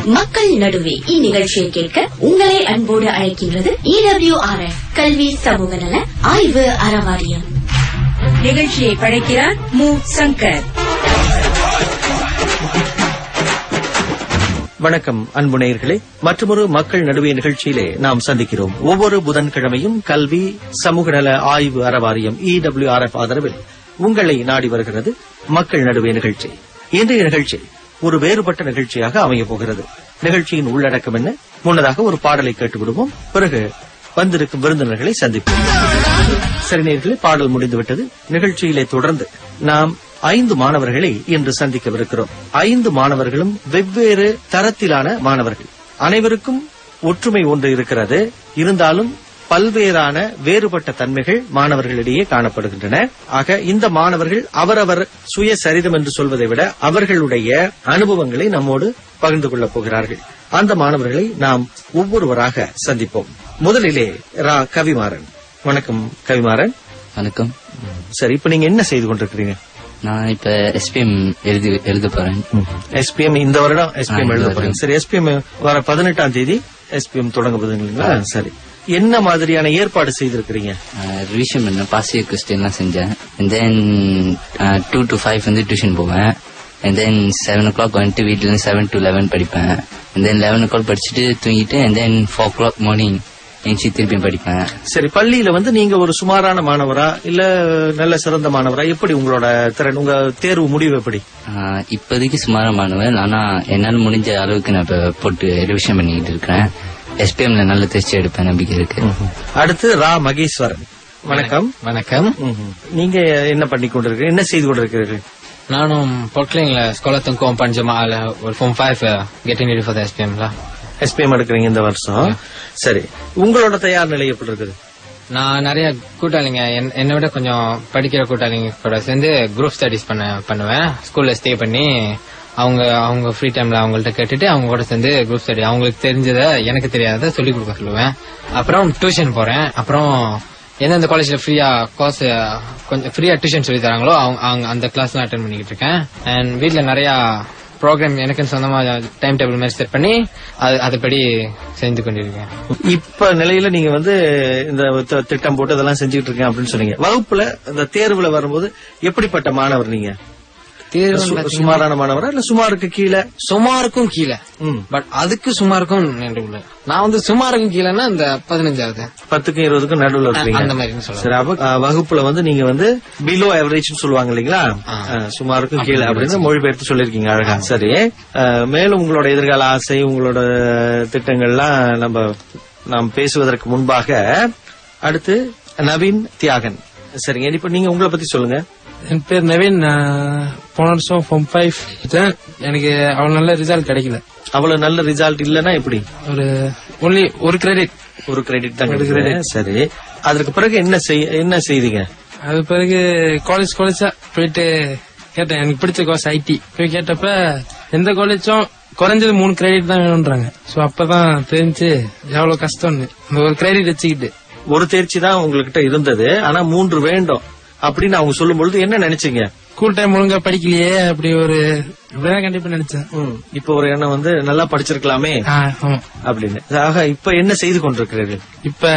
மக்கள் நடுவே இந்நிகழ்ச்சியை கேட்க உங்களை அன்போடு அழைக்கின்றது இடபிள்யூஆர்எஃப் கல்வி சமூக நல ஆய்வு அறவாரியம் நிகழ்ச்சியை படைக்கிறார் மு சங்கர் வணக்கம் அன்பு நேயர்களே மற்றொரு மக்கள் நடுவே நிகழ்ச்சியிலே நாம் சந்திக்கிறோம் ஒவ்வொரு புதன்கிழமையும் கல்வி சமூக நல ஆய்வு அறவாரியம் இடபிள்யூஆர்எஃப் ஆதரவில் உங்களை நாடி வருகிறது மக்கள் நடுவே நிகழ்ச்சி இன்றைய நிகழ்ச்சி ஒரு வேறுபட்ட நிகழ்ச்சியாக அமையப் போகிறது நிகழ்ச்சியின் உள்ளடக்கம் என்ன முன்னதாக ஒரு பாடலை கேட்டு விடுவோம் பிறகு வந்திருக்கும் விருந்தினர்களை சந்திப்போம் சரி நேயர்களே பாடல் முடிந்துவிட்டது நிகழ்ச்சியிலே தொடர்ந்து நாம் ஐந்து மாணவர்களை இன்று சந்திக்கவிருக்கிறோம் ஐந்து மாணவர்களும் வெவ்வேறு தரத்திலான மாணவர்கள் அனைவருக்கும் ஒற்றுமை ஒன்று இருக்கிறது இருந்தாலும் பல்வேறான வேறுபட்ட தன்மைகள் மாணவர்களிடையே காணப்படுகின்றன ஆக இந்த மாணவர்கள் அவரவர் சுயசரிதம் என்று சொல்வதை விட அவர்களுடைய அனுபவங்களை நம்மோடு பகிர்ந்து கொள்ளப் போகிறார்கள் அந்த மாணவர்களை நாம் ஒவ்வொருவராக சந்திப்போம் முதலிலே ரா கவிமாறன் வணக்கம் கவிமாறன் வணக்கம் சரி இப்ப நீங்க என்ன செய்து கொண்டிருக்கிறீங்க நான் இப்ப எஸ்பிஎம் எழுதி எழுத போறேன் எஸ்பிஎம் இந்த வருடம் எஸ்பிஎம் ஆ, இந்த எழுத வருடம். போறீங்க சரி எஸ்பிஎம் வர பதினெட்டாம் தேதி எஸ்பிஎம் தொடங்க போதுங்களா சரி என்ன மாதிரியான ஏற்பாடு செய்திருக்கிறீங்க ரிவிஷன் பண்ண பாசிய கொஸ்டின்லாம் செஞ்சேன் and then two to five வந்து டியூஷன் போவேன் and then seven o'clock வந்துட்டு வீட்டுல இருந்து செவன் டு லெவன் படிப்பேன் and then eleven o'clock படிச்சுட்டு தூங்கிட்டு and then four o'clock morning எழுச்சி திருப்பியும் படிப்பேன் சரி பள்ளியில வந்து நீங்க ஒரு சுமாரான மாணவரா இல்ல நல்ல சிறந்த மாணவரா எப்படி உங்களோட திறன் உங்க தேர்வு முடிவு எப்படி ஆஹ் இப்போதைக்கு சுமாரமானவன் ஆனா என்னால முடிஞ்ச அளவுக்கு நான் இப்ப போட்டு ரிவிஷன் பண்ணிக்கிட்டு இருக்கிறேன் எஸ்பிஎம்ல நல்ல தேர்ச்சி எடுப்பேன் நம்பிக்கை இருக்கு அடுத்து ரா மகேஸ்வரன் வணக்கம் வணக்கம் ம்ஹும். நீங்க என்ன பண்ணி கொண்டிருக்கீங்க என்ன செய்து கொண்டிருக்கிறீர்கள் நானும் பொட்லிங்ல ஸ்காலத்தும் கோம் பஞ்சமால ஒரு form five getting ready for the எஸ்பிஎம்ல எஸ்பிஎம் எடுக்கிறீங்க இந்த வருஷம் சரி உங்களோட தயார் நிலை எப்படி இருக்குது நான் நிறைய கூட்டாளிங்க என்- என்னை விட கொஞ்சம் படிக்கிற கூட்டாளிங்க கூட சேர்ந்து குரூப் ஸ்டடிஸ் பண்ண பண்ணுவேன் ஸ்கூல்ல ஸ்டே பண்ணி அவங்க அவங்க ஃப்ரீ டைம்ல அவங்கள்ட்ட கேட்டுட்டு அவங்க கூட சேர்ந்து குரூப் ஸ்டடி அவங்களுக்கு தெரிஞ்சதை எனக்கு தெரியாத சொல்லி கொடுக்க சொல்லுவேன் அப்புறம் டியூஷன் போறேன் அப்புறம் எந்தெந்த காலேஜ்ல ஃப்ரீயா கோர்ஸ் கொஞ்சம் ஃப்ரீயா டியூஷன் சொல்லி தராங்களோ அவங்க அவங்க அந்த கிளாஸ்லாம் அட்டன் பண்ணிக்கிட்டு இருக்கேன் அண்ட் வீட்ல நிறைய ப்ரோக்ராம் எனக்குன்னு சொந்தமா டைம் டேபிள் மாதிரி செட் பண்ணி அது அதுபடி செஞ்சு கொண்டிருக்கேன் இப்ப நிலையில நீங்க வந்து இந்த தி- திட்டம் போட்டு இதெல்லாம் செஞ்சுட்டு இருக்கேன் அப்படின்னு சொன்னீங்க வகுப்புல இந்த தேர்வுல வரும்போது எப்படிப்பட்ட மாணவர் நீங்க தேர்வு சு- பார்த்தீங்கன்னா- சுமாரான மாணவரா இல்ல சுமாருக்கு கீழே சுமாருக்கும் கீழே ம். பட் அதுக்கு சுமாருக்கும் நடுவுல நான் வந்து சுமாருக்கும் கீழேன்னா இந்த பதினஞ்சாவது பத்துக்கும் இருபதுக்கும் நடுவுல இருக்கீங்க அந்த மாதிரி சொல்லலாம். சரி அப்ப அஹ், வகுப்புல வந்து நீங்க வந்து பிலோ ஆவரேஜ் சொல்லுவாங்க இல்லீங்களா ஆ. அஹ், சுமாருக்கும் கீழே அப்படின்னு மொழிபெயர்த்து சொல்லிருக்கீங்க அழகா சரி அஹ், மேலும் உங்களோட எதிர்கால ஆசை உங்களோட திட்டங்கள்லாம் நம்ம நாம் பேசுவதற்கு முன்பாக அடுத்து நவீன் தியாகன் சரிங்க இப்ப நீங்க உங்களை பத்தி சொல்லுங்க என் பேர் நவீன் நான் போன வருஷம் ஃபார்ம் ஃபைவ் எனக்கு அவ்வளவு நல்ல ரிசல்ட் கிடைக்கல அவ்வளவு நல்ல ரிசல்ட் இல்லன்னா எப்படி ஒரு ஒன்லி ஒரு கிரெடிட் ஒரு கிரெடிட் தான் ஒரு கிடைக்குது. credit. சரி அதற்கு பிறகு என்ன செய் என்ன செய்தீங்க அது பிறகு காலேஜ் காலேஜா போயிட்டு கேட்டேன் எனக்கு பிடிச்ச கோர்ஸ் ஐடி போய் கேட்டப்ப எந்த காலேஜும் குறைஞ்சது மூணு கிரெடிட் தான் வேணும்ன்றாங்க சோ அப்பதான் தெரிஞ்சு எவ்வளவு கஷ்டம்னு அந்த ஒரு கிரெடிட் வச்சுக்கிட்டு ஒரு தேர்ச்சி தான் உங்ககிட்ட இருந்தது ஆனா மூன்று வேண்டும் அப்படின்னு அவங்க சொல்லும் பொழுது என்ன நினைச்சீங்க ஸ்கூல் டைம் ஒழுங்கா படிக்கலையே அப்படி ஒரு இப்படிதான் கண்டிப்பா நினைச்சேன் ம், இப்ப ஒரு எண்ணம் வந்து நல்லா படிச்சிருக்கலாமே ஆ, ஆமா அப்படின்னு ஆக இப்ப என்ன செய்து கொண்டிருக்கிறீர்கள் இப்ப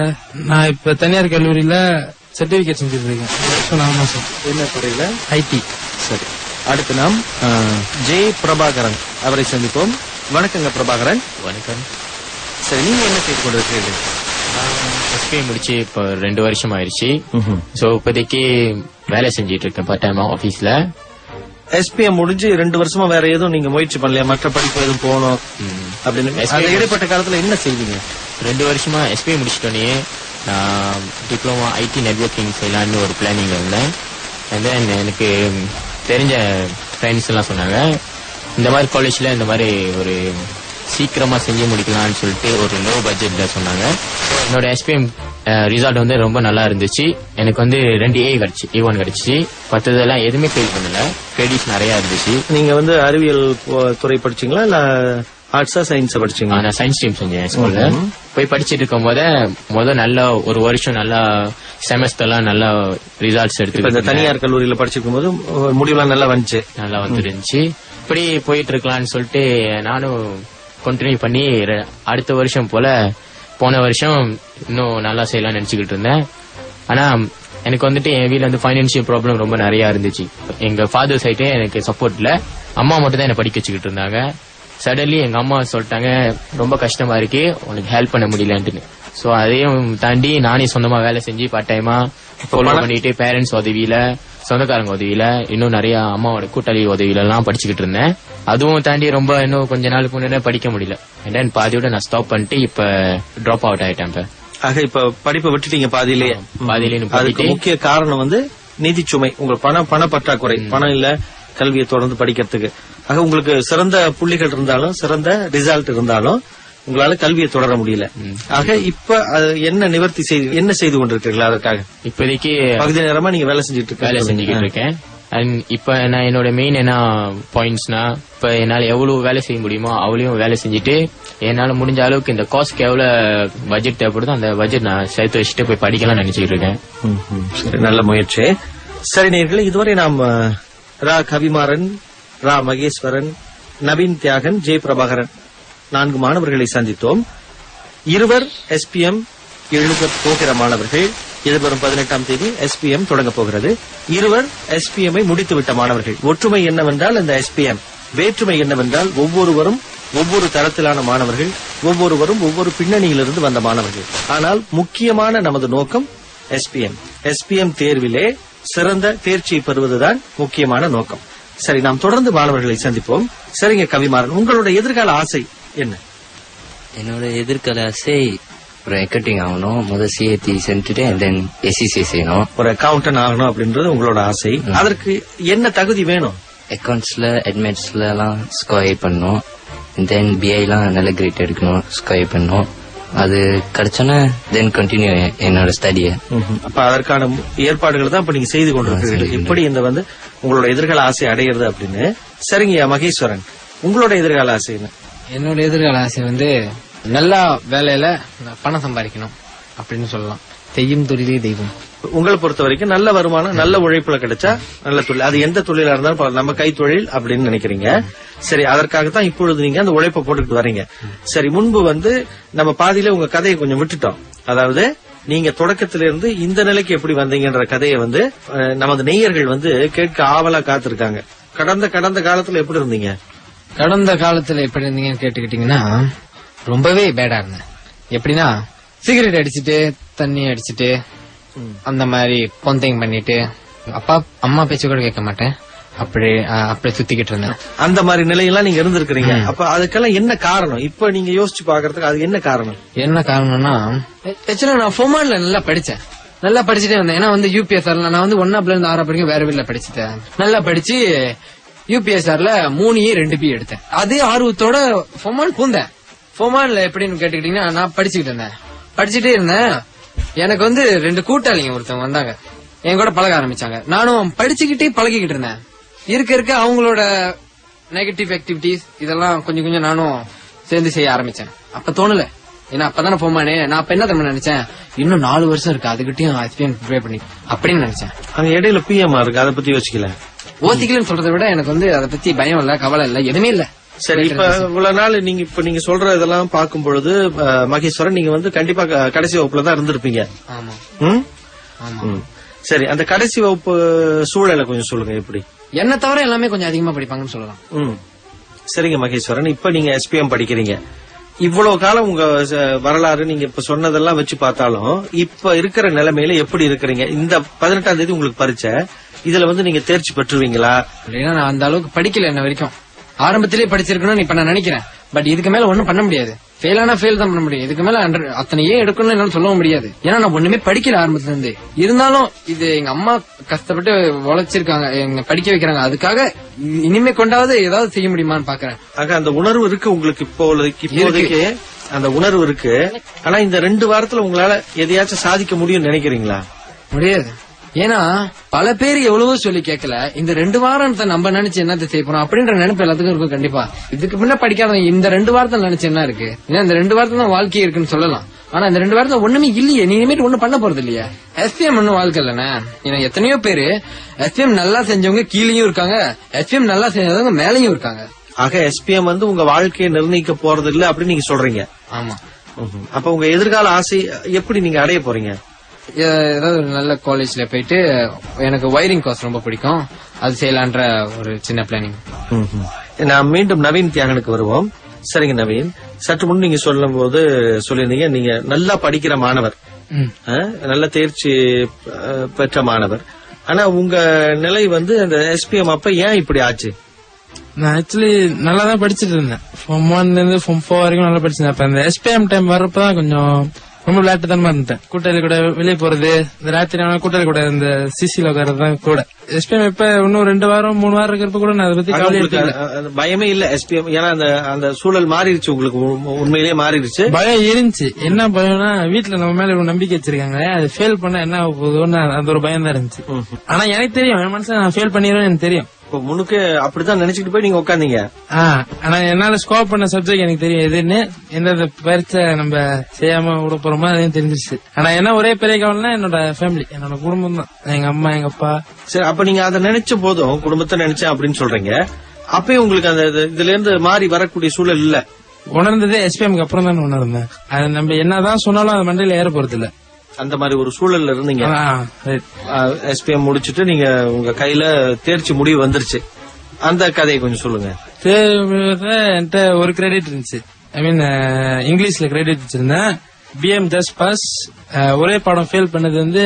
நான் இப்ப தனியார் கல்லூரியில சர்டிபிகேட் செஞ்சுட்டு இருக்கேன் இந்த வருஷம் நாலு மாசம் என்ன துறையில ஐடி சரி அடுத்து நாம் ஆ, ஜே பிரபாகரன் அவரை சந்திப்போம் வணக்கங்க பிரபாகரன் வணக்கம் சரி நீங்க என்ன செய்து கொண்டிருக்கிறீர்கள் எஸ்பி முடிச்சு இப்போ ரெண்டு வருஷம் ஆயிருச்சு சோ இப்போதைக்கு வேலை செஞ்சிட்டு இருக்கேன் பார்ட் டைமா ஆபீஸ்ல எஸ்பிஎம் முடிஞ்சு ரெண்டு வருஷமா வேற எதுவும் நீங்க முயற்சி பண்ணலையா மற்ற படிப்பு எதுவும் போகணும் அப்படின்னு SPM அந்த இடைப்பட்ட காலத்துல என்ன செய்வீங்க ரெண்டு வருஷமா எஸ்பி முடிச்சிட்டோன்னே நான் டிப்ளமா ஐடி நெட்வொர்க்கிங் செய்யலான்னு ஒரு பிளானிங்ல இருந்தேன் அண்ட் தென் எனக்கு தெரிஞ்ச ஃப்ரெண்ட்ஸ் எல்லாம் சொன்னாங்க இந்த மாதிரி காலேஜ்ல இந்த மாதிரி ஒரு சீக்கிரமா செஞ்சு முடிக்கலாம்னு சொல்லிட்டு ஒரு லோ பட்ஜெட்ல சொன்னாங்க என்னோட எஸ்பிஎம் ரிசல்ட் வந்து ரொம்ப நல்லா இருந்துச்சு எனக்கு வந்து ரெண்டு ஏ கிடைச்சு ஏ ஒன் கிடைச்சிச்சு மற்றதெல்லாம் எதுவுமே ஃபெயில் பண்ணல கிரெடிட்ஸ் நிறைய இருந்துச்சு நீங்க வந்து அறிவியல் போ- துறை படிச்சீங்களா இல்ல ஆர்ட்ஸா சயின்ஸா படிச்சீங்களா நான் சயின்ஸ் டீம் செஞ்சேன் ஸ்கூல்ல போய் படிச்சிட்டு இருக்கும் போதே முத நல்ல ஒரு வருஷம் நல்லா செமஸ்டர்லாம் நல்லா ரிசல்ட்ஸ் இப்ப இந்த எடுத்து தனியார் கல்லூரியில படிச்சிருக்கும் போது முடிவுலாம் நல்லா வந்துச்சு நல்லா வந்துருந்துச்சு இப்படி போயிட்டு இருக்கலாம்னு சொல்லிட்டு நானும் கண்டினியூ பண்ணி ர- அடுத்த வருஷம் போல போன வருஷம் இன்னும் நல்லா செய்யலாம்னு நினைச்சுக்கிட்டு இருந்தேன் ஆனா எனக்கு வந்துட்டு என் வீட்ல வந்து ஃபைனான்சியல் ப்ராப்ளம் ரொம்ப நிறைய இருந்துச்சு எங்க ஃபாதர் சைட்டே எனக்கு சப்போர்ட் இல்ல அம்மா மட்டும் தான் என்ன படிக்க வச்சுக்கிட்டு இருந்தாங்க சடன்லி எங்க அம்மா சொல்லிட்டாங்க ரொம்ப கஷ்டமா இருக்கு உனக்கு ஹெல்ப் பண்ண முடியலன்ட்டுன்னு சோ அதையும் தாண்டி நானே சொந்தமா வேலை செஞ்சு பார்ட் டைமா ஃபாலோ பண்ணிட்டு பேரண்ட்ஸ் உதவியில சொந்தக்காரங்க உதவியில இன்னும் நிறைய அம்மாவோட கூட்டாளி உதவியில எல்லாம் படிச்சுக்கிட்டு இருந்தேன் அதுவும் தாண்டி ரொம்ப இன்னும் கொஞ்ச நாளுக்கு முன்னாடி படிக்க முடியல And then பாதியோட நான் ஸ்டாப் பண்ணிட்டு இப்ப டிராப் அவுட் ஆயிட்டேன் இப்ப ஆக இப்ப படிப்பை விட்டுட்டீங்க பாதியிலேயே பாதியிலே அதுக்கு நிப்பாட்டிட்டு முக்கிய காரணம் வந்து நிதி சுமை உங்களுக்கு பண பண பற்றாக்குறை பணம் இல்ல கல்வியை தொடர்ந்து படிக்கிறதுக்கு ஆக உங்களுக்கு சிறந்த புள்ளிகள் இருந்தாலும் சிறந்த ரிசல்ட் இருந்தாலும் உங்களால கல்வியை தொடர முடியல ஆக இப்ப அது என்ன நிவர்த்தி செய்து என்ன செய்து கொண்டிருக்கீங்களா அதற்காக இப்போதைக்கு பகுதி நேரமா நீங்க வேலை செஞ்சுட்டு இருக்க வேலை செஞ்சுக்கிட்டு இருக்கேன் அண்ட் இப்ப நான் என்னோட மெயின் என்ன பாயிண்ட்ஸ்னா இப்ப என்னால எவ்வளவு வேலை செய்ய முடியுமோ அவ்வளவும் வேலை செஞ்சுட்டு என்னால முடிஞ்ச அளவுக்கு இந்த காஸ்ட்க்கு எவ்வளவு பட்ஜெட் தேவைப்படுதோ அந்த பட்ஜெட் நான் சேர்த்து வச்சுட்டு போய் படிக்கலாம்னு நினைச்சிட்டு இருக்கேன் ம், ம். சரி நல்ல முயற்சி சரி நேர்களே இதுவரை நாம் அஹ், ரா கவிமாறன் ரா மகேஸ்வரன் நவீன் தியாகன் ஜெய் பிரபாகரன் நான்கு மாணவர்களை சந்தித்தோம் இருவர் எஸ்பிஎம் எழுத போகிற மாணவர்கள் எதிர்வரும் பதினெட்டாம் தேதி எஸ்பிஎம் தொடங்க போகிறது இருவர் எஸ்பிஎம் ஐ முடித்துவிட்ட மாணவர்கள் ஒற்றுமை என்னவென்றால் இந்த எஸ்பிஎம் வேற்றுமை என்னவென்றால் ஒவ்வொருவரும் ஒவ்வொரு தரத்திலான மாணவர்கள் ஒவ்வொருவரும் ஒவ்வொரு பின்னணியிலிருந்து வந்த மாணவர்கள் ஆனால் முக்கியமான நமது நோக்கம் எஸ்பிஎம் எஸ்பிஎம் தேர்விலே சிறந்த தேர்ச்சியை பெறுவதுதான் முக்கியமான நோக்கம் சரி நாம் தொடர்ந்து மாணவர்களை சந்திப்போம் சரிங்க கவிமாறன் உங்களோட எதிர்கால ஆசை என்ன என்னோட எதிர்கால ஆசை ஒரு அக்கௌண்டிங் ஆகணும் முதல் சிஏடி செஞ்சுட்டு தென் எஸ்சிசி செய்யணும் ஒரு அக்கவுண்டன் ஆகணும் அப்படின்றது உங்களோட ஆசை அதற்கு என்ன தகுதி வேணும் அக்கௌண்ட்ஸ்ல அட்மிட்ஸ்ல எல்லாம் ஸ்கொயர் பண்ணணும் தென் பிஐலாம் நல்ல கிரேட் எடுக்கணும் ஸ்கொயர் பண்ணணும் அது கிடைச்சோன்னா தென் கண்டினியூ என்னோட ஸ்டடியை அப்ப அதற்கான ஏற்பாடுகள் தான் இப்ப நீங்க செய்து கொண்டிருக்கிறீர்கள் எப்படி இந்த வந்து உங்களோட எதிர்கால ஆசை அடையிறது அப்படின்னு சரிங்கய்யா மகேஸ்வரன் உங்களோட எதிர்கால ஆசை என்ன என்னோட எதிர்கால ஆசை வந்து நல்ல வேலையில நான் பணம் சம்பாதிக்கணும் அப்படின்னு சொல்லலாம் செய்யும் தொழிலே தெய்வம் உங்களை பொறுத்த வரைக்கும் நல்ல வருமானம் நல்ல உழைப்புல கிடைச்சா நல்ல தொழில் அது எந்த தொழிலா இருந்தாலும் பரவாயில்ல. நம்ம கைத்தொழில் அப்படின்னு நினைக்கிறீங்க சரி அதற்காகத்தான் இப்பொழுது நீங்க அந்த உழைப்பை போட்டுக்கிட்டு வரீங்க சரி முன்பு வந்து நம்ம பாதியில உங்க கதையை கொஞ்சம் விட்டுட்டோம் அதாவது நீங்க தொடக்கத்திலிருந்து இந்த நிலைக்கு எப்படி வந்தீங்கன்ற கதையை வந்து அஹ், நமது நேயர்கள் வந்து கேட்க ஆவலா காத்திருக்காங்க கடந்த கடந்த காலத்துல எப்படி இருந்தீங்க கடந்த காலத்துல எப்படி இருந்தீங்கன்னு கேட்டுக்கிட்டீங்கன்னா ரொம்பவே பேடா இருந்தேன் எப்படின்னா சிகரெட் அடிச்சிட்டு தண்ணி அடிச்சிட்டு அந்த மாதிரி கொந்தைங்க பண்ணிட்டு அப்பா அம்மா பேச்சு கூட கேட்க மாட்டேன் அப்படி அஹ், அப்படி சுத்திக்கிட்டு இருந்தேன் அந்த மாதிரி நிலையெல்லாம் நீங்க இருந்திருக்கிறீங்க அப்ப அதுக்கெல்லாம் என்ன காரணம் இப்ப நீங்க யோசிச்சு பாக்குறதுக்கு அது என்ன காரணம் என்ன காரணம்னா ஆக்சுவலா நான் ஃபொமான்ல நல்லா படிச்சேன் நல்லா படிச்சுட்டே வந்தேன் ஏன்னா வந்து யூபிஎஸ்ஆர்ல நான் வந்து ஒன்னாப்ல இருந்து ஆறாம் வரைக்கும் வேற வீட்ல படிச்சுட்டேன் நல்லா படிச்சு யூபிஎஸ்ஆர்ல மூணு ஏ ரெண்டு பி எடுத்தேன் அதே ஆர்வத்தோட ஃபொமான் பூந்தேன் ஃபொமான்ல எப்படின்னு கேட்டுக்கிட்டீங்கன்னா நான் படிச்சுக்கிட்டு இருந்தேன் படிச்சுட்டே இருந்தேன் எனக்கு வந்து ரெண்டு கூட்டாளிங்க ஒருத்தவங்க வந்தாங்க என் கூட பழக ஆரம்பிச்சாங்க நானும் படிச்சுக்கிட்டே பழகிக்கிட்டு இருந்தேன் இருக்க இருக்க அவங்களோட நெகட்டிவ் ஆக்டிவிட்டிஸ் இதெல்லாம் கொஞ்சம் கொஞ்சம் நானும் சேர்ந்து செய்ய ஆரம்பிச்சேன் அப்ப தோணல ஏன்னா அப்பதானே போமானே நான் அப்ப என்ன தெரியுமா நினைச்சேன் இன்னும் நாலு வருஷம் இருக்கு அதுக்கிட்டையும் எக்ஸ்பிளைன் ப்ரே பண்ணி அப்படின்னு நினைச்சேன் அங்க இடையில பிஎம் இருக்கு அதை பத்தி யோசிக்கல ஓசிக்கலன்னு சொல்றதை விட எனக்கு வந்து அதை பத்தி பயம் இல்ல கவலை இல்ல எதுவுமே இல்ல சரி இப்ப இவ்வளவு நாள் நீங்க இப்ப நீங்க சொல்ற இதெல்லாம் பார்க்கும் பொழுது அஹ், மகேஸ்வரன் நீங்க வந்து கண்டிப்பா க- கடைசி வகுப்புல தான் இருந்திருப்பீங்க ஆமா ம்? ஆமா ம். சரி அந்த கடைசி வகுப்பு சூழலை கொஞ்சம் சொல்லுங்க எப்படி என்ன தவிர எல்லாமே கொஞ்சம் அதிகமா படிப்பாங்கன்னு சொல்லலாம் ம். சரிங்க மகேஸ்வரன் இப்ப நீங்க எஸ்பிஎம் படிக்கிறீங்க இவ்வளவு காலம் உங்க ச- வரலாறு நீங்க இப்ப சொன்னதெல்லாம் வச்சு பார்த்தாலும் இப்ப இருக்கிற நிலைமையில எப்படி இருக்கிறீங்க இந்த பதினெட்டாம் தேதி உங்களுக்கு பரிச்சை இதுல வந்து நீங்க தேர்ச்சி பெற்றுவீங்களா அப்படின்னா நான் அந்த அளவுக்கு படிக்கல என்ன வரைக்கும் ஆரம்பத்திலே படிச்சிருக்கணும்னு இப்ப நான் நினைக்கிறேன் பட் இதுக்கு மேல ஒண்ணும் பண்ண முடியாது ஃபெயில் ஆனா ஃபெயில் தான் பண்ண முடியும் இதுக்கு மேல under- அத்தனை ஏன் எடுக்கணும்னு என்னால சொல்ல முடியாது ஏன்னா நான் ஒண்ணுமே படிக்கல ஆரம்பத்துல இருந்து இருந்தாலும் இது எங்க அம்மா கஷ்டப்பட்டு உழைச்சிருக்காங்க எங்க படிக்க வைக்கிறாங்க அதுக்காக இ- இனிமே கொண்டாவது ஏதாவது செய்ய முடியுமான்னு பாக்குறேன் ஆக அந்த உணர்வு இருக்கு உங்களுக்கு இப்போ இப்போதைக்கு அந்த உணர்வு இருக்கு ஆனா இந்த ரெண்டு வாரத்துல உங்களால எதையாச்சும் சாதிக்க முடியும்னு நினைக்கிறீங்களா முடியாது ஏன்னா பல பேர் எவ்வளவோ சொல்லி கேட்கல இந்த ரெண்டு வாரம் நம்ம நினைச்சு என்னத்தை செய்ய போறோம் அப்படின்ற நினைப்பு எல்லாத்துக்கும் இருக்கும் கண்டிப்பா இதுக்கு முன்ன படிக்காதவங்க இந்த ரெண்டு வாரத்துல நினைச்சு என்ன இருக்கு ஏன்னா இந்த ரெண்டு வாரத்துல தான் வாழ்க்கை இருக்குன்னு சொல்லலாம் ஆனா இந்த ரெண்டு வாரத்துல ஒண்ணுமே இல்லையே நீ இனிமேட்டு ஒண்ணும் பண்ண போறது இல்லையா எஸ்பிஎம் ஒண்ணும் வாழ்க்கை இல்லைண்ணே ஏன்னா எத்தனையோ பேரு எஸ்பிஎம் நல்லா செஞ்சவங்க கீழேயும் இருக்காங்க எஸ்பிஎம் நல்லா செஞ்சவங்க மேலேயும் இருக்காங்க ஆக எஸ்பிஎம் வந்து உங்க வாழ்க்கையை நிர்ணயிக்க போறது இல்ல அப்படின்னு நீங்க சொல்றீங்க ஆமா ம்ஹும். அப்ப உங்க எதிர்கால ஆசை எப்படி நீங்க அடைய போறீங்க ஏ- ஏதாவது ஒரு நல்ல காலேஜ்ல போயிட்டு எனக்கு ஒயரிங் கோர்ஸ் ரொம்ப பிடிக்கும் அது செய்யலான்ற ஒரு சின்ன பிளானிங் ம்ஹும். நான் மீண்டும் நவீன் தியாகனுக்கு வருவோம் சரிங்க நவீன் சற்று முன் நீங்க சொல்லும் போது சொல்லியிருந்தீங்க நீங்க நல்லா படிக்கிற மாணவர் ம். ஆ, நல்ல தேர்ச்சி அஹ், பெற்ற மாணவர் ஆனா உங்க நிலை வந்து அந்த எஸ்பிஎம் அப்ப ஏன் இப்படி ஆச்சு நான் ஆக்சுவலி நல்லா தான் படிச்சிட்டு இருந்தேன் ஃபார்ம் ஒன்ல இருந்து ஃபார்ம் ஃபோர் வரைக்கும் நல்லா படிச்சிருந்தேன் அப்ப இந்த எஸ்பிஎம் டைம் வரப்பதான் கொஞ்சம் ரொம்ப விளையாட்டுத்தனமா இருந்தேன் கூட்டாளி கூட வெளியே போறது இந்த ராத்திரி ஆனா கூட்டாளி கூட இந்த சிசில உட்காரது தான் கூட எஸ்பிஎம் இப்ப இன்னும் ரெண்டு வாரம் மூணு வாரம் இருக்கிறப்ப கூட நான் அதை பத்தி ஆக கவலை உங்களுக்கு எடுத்துக்கல அ- அந்த பயமே இல்ல எஸ்பிஎம் ஏன்னா அந்த அந்த சூழல் மாறிடுச்சு உங்களுக்கு உ- உண்மையிலேயே மாறிடுச்சு பயம் இருந்துச்சு என்ன பயம்னா வீட்டுல நம்ம மேல ஒரு நம்பிக்கை வச்சிருக்காங்க அது ஃபெயில் பண்ணா என்ன ஆக போகுதுன்னு அந்த ஒரு பயம் தான் இருந்துச்சு ஆனா எனக்கு தெரியும் என் மனசுல நான் ஃபெயில் பண்ணிடுவேன் எனக்கு தெரியும் இப்போ முன்னுக்கு அப்படித்தான் நினைச்சுட்டு போய் நீங்க உட்காந்தீங்க ஆ, ஆனா என்னால ஸ்கோப் பண்ண சப்ஜெக்ட் எனக்கு தெரியும் எதுன்னு எந்தெந்த பரீட்சை நம்ம செய்யாம விட போறோமோ அதையும் தெரிஞ்சிருச்சு ஆனா என்ன ஒரே பெரிய கவலைனா என்னோட ஃபேமிலி என்னோட குடும்பம் தான் எங்க அம்மா எங்க அப்பா சரி அப்ப நீங்க அதை நினைச்ச போதும் குடும்பத்தை நினைச்சேன் அப்படின்னு சொல்றீங்க அப்பயும் உங்களுக்கு அந்த இது- இதுல இருந்து மாறி வரக்கூடிய சூழல் இல்ல உணர்ந்ததே எஸ்பிஎம்க்கு அப்புறம் தான் உணர்ந்தேன் அது நம்ம என்னதான் சொன்னாலும் அது மண்டையில ஏற போறது இல்ல அந்த மாதிரி ஒரு சூழல்ல இருந்தீங்க ஆ, right. எஸ்பிஎம் முடிச்சிட்டு நீங்க உங்க கையில தேர்ச்சி முடிவு வந்துருச்சு அந்த கதையை கொஞ்சம் சொல்லுங்க தேர்வுல என்கிட்ட ஒரு கிரெடிட் இருந்துச்சு ஐ மீன் இங்கிலீஷ்ல கிரெடிட் வச்சிருந்தேன் பிஎம் ஜஸ்ட் பாஸ் ஒரே பாடம் ஃபெயில் பண்ணது வந்து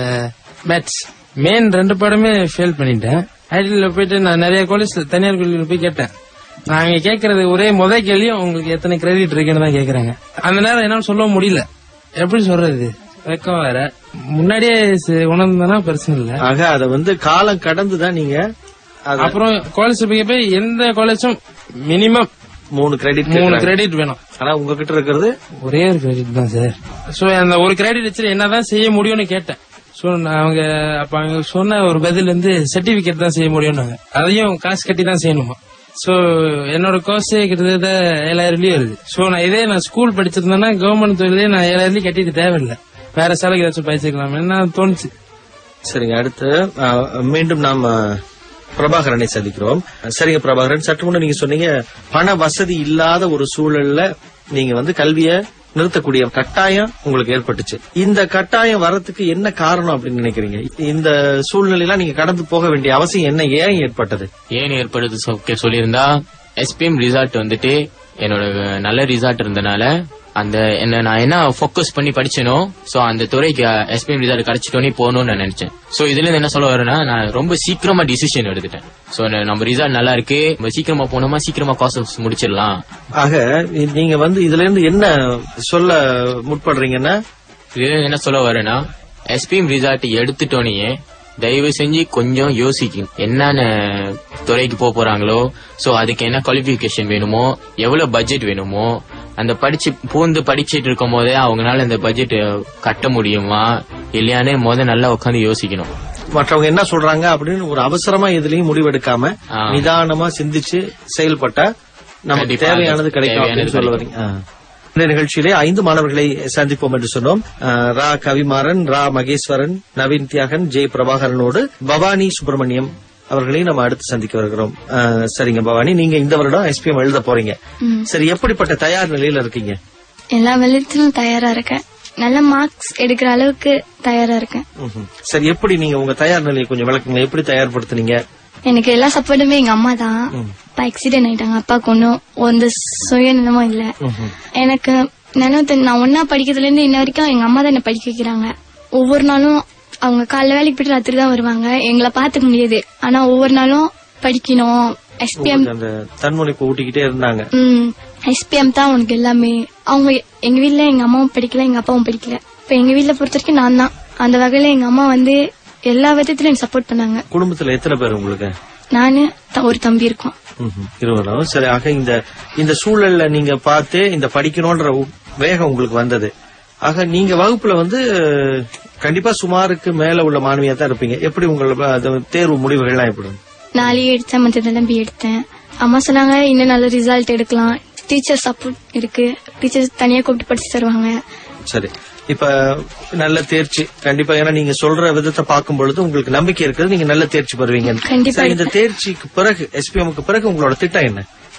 மேத்ஸ் மெயின் ரெண்டு பாடமே ஃபெயில் பண்ணிட்டேன் ஐடியில் போயிட்டு நான் நிறைய காலேஜ்ல தனியார் கல்லூரியில் போய் கேட்டேன் நாங்க கேக்குறது ஒரே முத கேள்வியும் உங்களுக்கு எத்தனை கிரெடிட் இருக்குன்னு தான் கேக்குறாங்க அந்த நேரம் என்னால சொல்ல முடியல எப்படி சொல்றது வெக்கம் வேற முன்னாடியே சி- உணர்ந்தனா பிரச்சனை இல்ல ஆக அத வந்து காலம் கடந்து தான் நீங்க அத அப்புறம் காலேஜ் போய் போய் எந்த காலேஜும் மினிமம் மூணு கிரெடிட் மூணு கிரெடிட் வேணும் ஆனா உங்ககிட்ட இருக்கிறது ஒரே ஒரு கிரெடிட் தான் சார் சோ அந்த ஒரு கிரெடிட் வச்சு என்னதான் செய்ய முடியும்னு கேட்டேன் சோ நான் அவங்க அப்ப அவங்க சொன்ன ஒரு பதில் வந்து சர்டிபிகேட் தான் செய்ய முடியும்னாங்க அதையும் காசு கட்டி தான் செய்யணுமா சோ என்னோட கோர்ஸ் கிட்டத்தட்ட ஏழாயிரம் வெள்ளி வருது சோ நான் இதே நான் ஸ்கூல் படிச்சிருந்தேன்னா கவர்மெண்ட் தொழிலே நான் ஏழாயிரம் வெள்ளி கட்டிட்டு தேவையில்லை வேற செலவு ஏதாச்சும் பயிற்சிக்கலாம் என்ன தோணுச்சு சரிங்க அடுத்து அஹ், மீண்டும் நாம் அஹ், பிரபாகரனை சந்திக்கிறோம் சரிங்க பிரபாகரன் சற்று முன்ன நீங்க சொன்னீங்க பண வசதி இல்லாத ஒரு சூழல்ல நீங்க வந்து கல்விய நிறுத்தக்கூடிய கட்டாயம் உங்களுக்கு ஏற்பட்டுச்சு இந்த கட்டாயம் வரதுக்கு என்ன காரணம் அப்படின்னு நினைக்கிறீங்க இந்த சூழ்நிலையெல்லாம் நீங்க கடந்து போக வேண்டிய அவசியம் என்ன ஏன் ஏற்பட்டது ஏன் ஏற்படுது சொ- சொல்லியிருந்தா எஸ்பிஎம் ரிசால்ட் வந்துட்டு என்னோட நல்ல ரிசால்ட் இருந்தனால அந்த என்ன நான் என்ன ஃபோக்கஸ் பண்ணி படிச்சேனோ சோ அந்த துறைக்கு எஸ்பிஎம் ரிசால்ட் கிடைச்சிட்டோன்னே போகணும்னு நான் நினைச்சேன் சோ இதுல இருந்து என்ன சொல்ல வரேன்னா நான் ரொம்ப சீக்கிரமா டிசிஷன் எடுத்துட்டேன் சோ நம்ம ரிசால்ட் நல்லா இருக்கு நம்ம சீக்கிரமா போனோமா சீக்கிரமா காசஸ் முடிச்சிடலாம் ஆக நீங்க வந்து இதுல இருந்து என்ன சொல்ல முற்படுறீங்கன்னா இதுல இருந்து என்ன சொல்ல வரேன்னா எஸ்பிஎம் ரிசால்ட் எடுத்துட்டோன்னே தயவு செஞ்சு கொஞ்சம் யோசிக்கணும் என்னென்ன துறைக்கு போக போறாங்களோ சோ அதுக்கு என்ன குவாலிபிகேஷன் வேணுமோ எவ்வளவு பட்ஜெட் வேணுமோ அந்த படிச்சு பூந்து படிச்சிட்டு இருக்கும் போதே அவங்களால அந்த பட்ஜெட் கட்ட முடியுமா இல்லையானே முத நல்லா உட்காந்து யோசிக்கணும் மற்றவங்க என்ன சொல்றாங்க அப்படின்னு ஒரு அவசரமா எதுலயும் முடிவெடுக்காம ஆ. நிதானமா சிந்திச்சு செயல்பட்டா நமக்கு கண்டிப்பா தேவையானது கிடைக்கும் தேவையானது அப்படின்னு சொல்ல வரீங்க கிடைக்கும். ஆ. இந்த நிகழ்ச்சியிலே ஐந்து மாணவர்களை சந்திப்போம் என்று சொன்னோம் ஆ, ரா கவிமாறன் ரா மகேஸ்வரன் நவீன் தியாகன் ஜெய் பிரபாகரனோடு பவானி சுப்பிரமணியம் அவர்களையும் நம்ம அடுத்து சந்திக்க வருகிறோம் ஆ, சரிங்க பவானி நீங்க இந்த வருடம் எஸ்பிஎம் எழுத போறீங்க சரி எப்படிப்பட்ட தயார் நிலையில இருக்கீங்க எல்லா விளையாட்டுலும் தயாரா இருக்கேன் நல்ல மார்க்ஸ் எடுக்கிற அளவுக்கு தயாரா இருக்கேன் ம்ஹும். சரி எப்படி நீங்க உங்க தயார் நிலையை கொஞ்சம் விளக்குங்க எப்படி தயார்படுத்துனீங்க எனக்கு எல்லா சப்போர்ட்டுமே எங்க அம்மா தான் அப்பா ஆக்சிடென்ட் ஆயிட்டாங்க அப்பாவுக்கு ஒன்றும் எந்த சுயநலமும் இல்ல எனக்கு நினைவு தெரிஞ்சு- நான் ஒன்னா படிக்கிறதுல இருந்து இன்ன வரைக்கும் எங்க அம்மா தான் என்ன படிக்க வைக்கிறாங்க ஒவ்வொரு நாளும் அவங்க காலைல வேலைக்கு போயிட்டு ராத்திரி தான் வருவாங்க எங்களை பாத்துக்க முடியாது ஆனா ஒவ்வொரு நாளும் படிக்கணும் எஸ்பிஎம் உங்களுக்கு அந்த தன்முனைப்பு ஊட்டிக்கிட்டே இருந்தாங்க ம் எஸ்பிஎம் தான் உனக்கு எல்லாமே அவங்க எங்க வீட்ல எங்க அம்மாவும் படிக்கல எங்க அப்பாவும் படிக்கல இப்ப எங்க வீட்ல பொறுத்த வரைக்கும் நான் தான் அந்த வகையில எங்க அம்மா வந்து எல்லா விதத்திலும் எனக்கு சப்போர்ட் பண்ணாங்க குடும்பத்துல எத்தனை பேர் உங்களுக்கு நானு த- ஒரு தம்பி இருக்கோம் ம்ஹும். இருவரும் சரி ஆக இந்த இந்த சூழல்ல நீங்க பார்த்து இந்த படிக்கணும்ன்ற உ- வேகம் உங்களுக்கு வந்தது ஆக நீங்க வகுப்புல வந்து அஹ், கண்டிப்பா சுமாருக்கு மேல உள்ள மாணவியா தான் இருப்பீங்க எப்படி உங்களோட அது தேர்வு முடிவுகள்லாம் எப்படி நாளே எடுத்தேன் மற்றதெல்லாம் பி எடுத்தேன் அம்மா சொன்னாங்க இன்னும் நல்ல ரிசல்ட் எடுக்கலாம் டீச்சர் சப்போர்ட் இருக்கு டீச்சர்ஸ் தனியா கூப்பிட்டு படிச்சு தருவாங்க சரி இப்ப நல்ல தேர்ச்சி கண்டிப்பா ஏன்னா நீங்க சொல்ற விதத்தை பார்க்கும் பொழுது உங்களுக்கு நம்பிக்கை இருக்குது நீங்க நல்ல தேர்ச்சி பெறுவீங்க கண்டிப்பா சரி, இந்த தேர்ச்சிக்கு பிறகு எஸ்பிஎம்க்கு பிறகு உங்களோட திட்டம் என்ன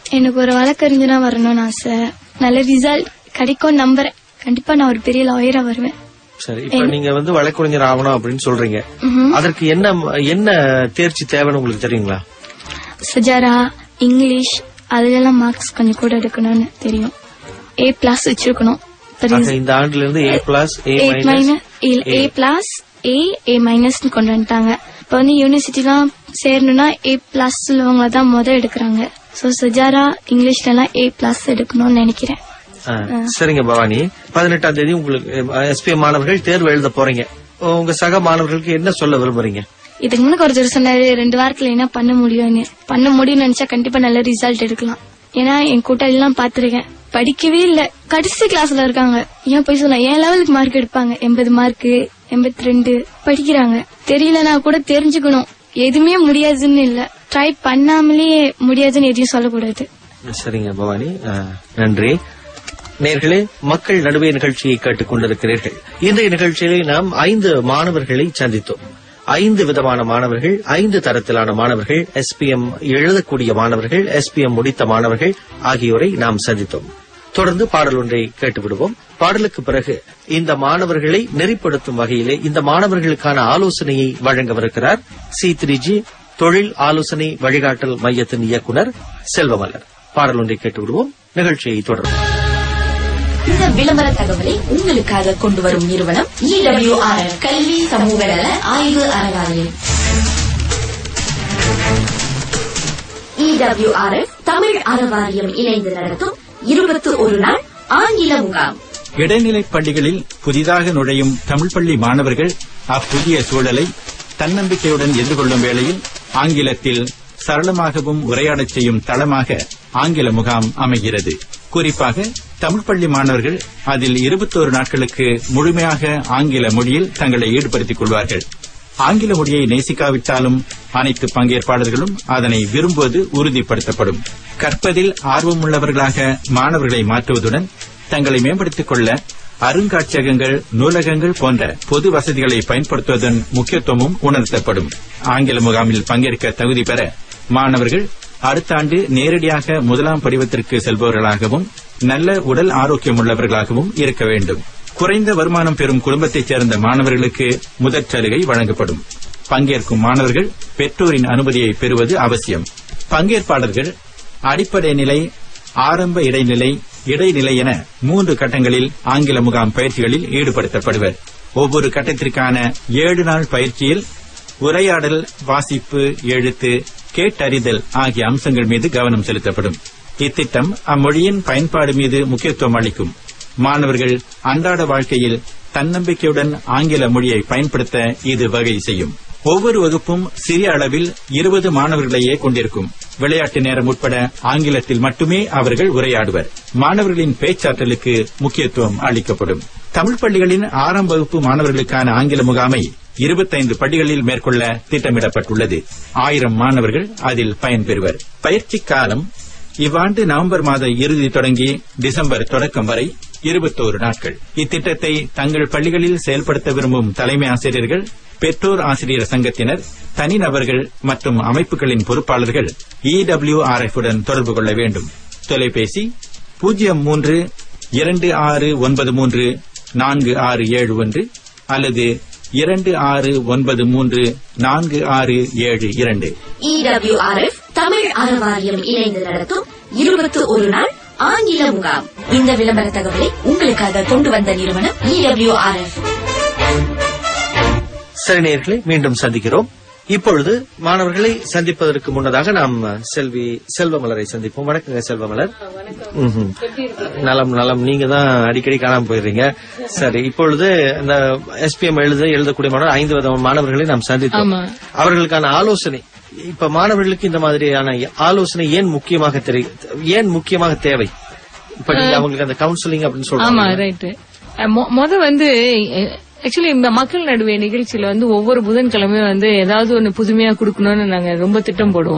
எனக்கு ஒரு வழக்கறிஞரா வரணும்னு ஆசை நல்ல ரிசல்ட் கிடைக்கும் நம்புறேன் கண்டிப்பா நான் ஒரு பெரிய லாயரா வருவேன் சரி இப்ப நீங்க வந்து வழக்கறிஞர் ஆகணும் அப்படின்னு சொல்றீங்க ம்ஹும். அதற்கு என்ன என்ன தேர்ச்சி தேவைன்னு உங்களுக்கு தெரியுங்களா சஜாரா இங்கிலீஷ் அதுலலாம் மார்க்ஸ் கொஞ்சம் கூட எடுக்கணும்னு தெரியும் ஏ பிளஸ் வச்சிருக்கணும் ஆக இந்த ஆண்டுல இருந்து A plus A eight minus minus A plus A A minus கொண்டு வந்துட்டாங்க இப்ப வந்து யூனிவர்சிட்டிலாம் சேரணும்னா ஏ பிளஸ் உள்ளவங்க தான் முத எடுக்கிறாங்க சோ சஜாரா இங்கிலீஷ்ல எல்லாம் ஏ பிளஸ் எடுக்கணும்னு நினைக்கிறேன் ஆ, சரிங்க பவானி பதினெட்டாம் தேதி உங்களுக்கு எஸ்பிஎம் மாணவர்கள் தேர்வு எழுத போறீங்க உங்க சக மாணவர்களுக்கு என்ன சொல்ல விரும்புறீங்க இதுக்கு முன்னாடி ஒருத்தர் சொன்னாரு ரெண்டு வாரத்துல என்ன பண்ண முடியும்னு பண்ண முடியும்னு நினைச்சா கண்டிப்பா நல்ல ரிசல்ட் எடுக்கலாம் ஏன்னா என் கூட்டாளி எல்லாம் பாத்திருக்கேன் படிக்கவே இல்ல கடைசி கிளாஸ்ல இருக்காங்க ஏன் போய் சொல்ல என் லெவலுக்கு மார்க் எடுப்பாங்க எண்பது மார்க் எண்பத்தி ரெண்டு படிக்கிறாங்க தெரியலனா கூட தெரிஞ்சுக்கணும் எதுவுமே முடியாதுன்னு இல்ல ட்ரை பண்ணாமலே முடியாதுன்னு எதையும் சொல்லக்கூடாது சரிங்க பவானி ஆ, நன்றி நேர்களே மக்கள் நடுவே நிகழ்ச்சியை கேட்டுக் கொண்டிருக்கிறீர்கள் இன்றைய நிகழ்ச்சியிலே நாம் ஐந்து மாணவர்களை சந்தித்தோம் ஐந்து விதமான மாணவர்கள் ஐந்து தரத்திலான மாணவர்கள் எஸ்பிஎம் எழுதக்கூடிய மாணவர்கள் எஸ்பிஎம் முடித்த மாணவர்கள் ஆகியோரை நாம் சந்தித்தோம் தொடர்ந்து பாடல் ஒன்றை கேட்டுவிடுவோம் பாடலுக்கு பிறகு இந்த மாணவர்களை நெறிப்படுத்தும் வகையிலே இந்த மாணவர்களுக்கான ஆலோசனையை வழங்கவிருக்கிறார் சி த்ரீ ஜி தொழில் ஆலோசனை வழிகாட்டல் மையத்தின் இயக்குனர் செல்வமலர் பாடல் ஒன்றை கேட்டுவிடுவோம் நிகழ்ச்சியை தொடரும் இந்த விளம்பர தகவலை உங்களுக்காக கொண்டு வரும் நிறுவனம் இடபிள்யூஆர் கல்வி சமூக நல ஆய்வு அறவாரியம் இடபிள்யூஆர்எஃப் தமிழ் அறவாரியம் இணைந்து நடத்தும் இருபத்தி ஒரு நாள் ஆங்கில முகாம் இடைநிலைப் பள்ளிகளில் புதிதாக நுழையும் தமிழ் பள்ளி மாணவர்கள் அப்புதிய சூழலை தன்னம்பிக்கையுடன் எதிர்கொள்ளும் வேளையில் ஆங்கிலத்தில் சரளமாகவும் உரையாடச் செய்யும் தளமாக ஆங்கில முகாம் அமைகிறது குறிப்பாக தமிழ் பள்ளி மாணவர்கள் அதில் இருபத்தோரு நாட்களுக்கு முழுமையாக ஆங்கில மொழியில் தங்களை ஈடுபடுத்திக் கொள்வார்கள் ஆங்கில மொழியை நேசிக்காவிட்டாலும் அனைத்து பங்கேற்பாளர்களும் அதனை விரும்புவது உறுதிப்படுத்தப்படும் கற்பதில் ஆர்வமுள்ளவர்களாக மாணவர்களை மாற்றுவதுடன் தங்களை மேம்படுத்திக் கொள்ள அருங்காட்சியகங்கள் நூலகங்கள் போன்ற பொது வசதிகளை பயன்படுத்துவதன் முக்கியத்துவமும் உணர்த்தப்படும் ஆங்கில முகாமில் பங்கேற்க தகுதி பெற மாணவர்கள் அடுத்த ஆண்டு நேரடியாக முதலாம் படிவத்திற்கு செல்பவர்களாகவும் நல்ல உடல் ஆரோக்கியம் உள்ளவர்களாகவும் இருக்க வேண்டும் குறைந்த வருமானம் பெறும் குடும்பத்தைச் சேர்ந்த மாணவர்களுக்கு முதற் சலுகை வழங்கப்படும் பங்கேற்கும் மாணவர்கள் பெற்றோரின் அனுமதியை பெறுவது அவசியம் பங்கேற்பாளர்கள் அடிப்படை நிலை ஆரம்ப இடைநிலை இடைநிலை என மூன்று கட்டங்களில் ஆங்கில முகாம் பயிற்சிகளில் ஈடுபடுத்தப்படுவர் ஒவ்வொரு கட்டத்திற்கான ஏழு நாள் பயிற்சியில் உரையாடல் வாசிப்பு எழுத்து கேட்டறிதல் ஆகிய அம்சங்கள் மீது கவனம் செலுத்தப்படும் இத்திட்டம் அம்மொழியின் பயன்பாடு மீது முக்கியத்துவம் அளிக்கும் மாணவர்கள் அன்றாட வாழ்க்கையில் தன்னம்பிக்கையுடன் ஆங்கில மொழியை பயன்படுத்த இது வகை செய்யும் ஒவ்வொரு வகுப்பும் சிறிய அளவில் இருபது மாணவர்களையே கொண்டிருக்கும் விளையாட்டு நேரம் உட்பட ஆங்கிலத்தில் மட்டுமே அவர்கள் உரையாடுவர் மாணவர்களின் பேச்சாற்றலுக்கு முக்கியத்துவம் அளிக்கப்படும் தமிழ் பள்ளிகளின் ஆறாம் வகுப்பு மாணவர்களுக்கான ஆங்கில முகாமை இருபத்தைந்து பள்ளிகளில் மேற்கொள்ள திட்டமிடப்பட்டுள்ளது ஆயிரம் மாணவர்கள் அதில் பயன்பெறுவர் பயிற்சி காலம் இவ்வாண்டு நவம்பர் மாத இறுதி தொடங்கி டிசம்பர் தொடக்கம் வரை இருபத்தோரு நாட்கள் இத்திட்டத்தை தங்கள் பள்ளிகளில் செயல்படுத்த விரும்பும் தலைமை ஆசிரியர்கள் பெற்றோர் ஆசிரியர் சங்கத்தினர் தனிநபர்கள் மற்றும் அமைப்புகளின் பொறுப்பாளர்கள் இடபிள்யூஆர்எஃப் உடன் தொடர்பு கொள்ள வேண்டும் தொலைபேசி பூஜ்ஜியம் மூன்று இரண்டு ஆறு ஒன்பது மூன்று நான்கு ஆறு ஏழு ஒன்று அல்லது இரண்டு ஆறு ஒன்பது மூன்று நான்கு ஆறு ஏழு இரண்டு இடபிள்யூஆர்எஃப் தமிழ் அறவாரியம் இணைந்து நடத்தும் இருபத்தி ஒரு நாள் ஆங்கில முகாம் இந்த விளம்பர தகவலை உங்களுக்காக கொண்டு வந்த நிறுவனம் இடபிள்யூஆர்எஃப் சரி நேயர்களே மீண்டும் சந்திக்கிறோம் இப்பொழுது மாணவர்களை சந்திப்பதற்கு முன்னதாக நாம் செல்வி செல்வமலரை சந்திப்போம் வணக்கங்க செல்வமலர் ம்ஹும். நலம் நலம் நீங்க தான் அடிக்கடி காணாம போயிடுறீங்க சரி இப்பொழுது இந்த எஸ்பிஎம் எழுத எழுதக்கூடிய மாணவர் ஐந்து விதமான மாணவர்களை நாம் சந்தித்தோம் ஆமா. அவர்களுக்கான ஆலோசனை இப்ப மாணவர்களுக்கு இந்த மாதிரியான ஆலோசனை ஏன் முக்கியமாக தெரி ஏன் முக்கியமாக தேவை இப்ப நீங்க அவங்களுக்கு அந்த கவுன்சிலிங் அப்படின்னு ஆமா சொல்றாங்க ரைட் மொத வந்து ஆக்சுவலி இந்த மக்கள் நடுவே நிகழ்ச்சியில வந்து ஒவ்வொரு புதன்கிழமையும் வந்து ஏதாவது ஒண்ணு புதுமையா கொடுக்கணும்னு நாங்க ரொம்ப திட்டம் போடுவோம்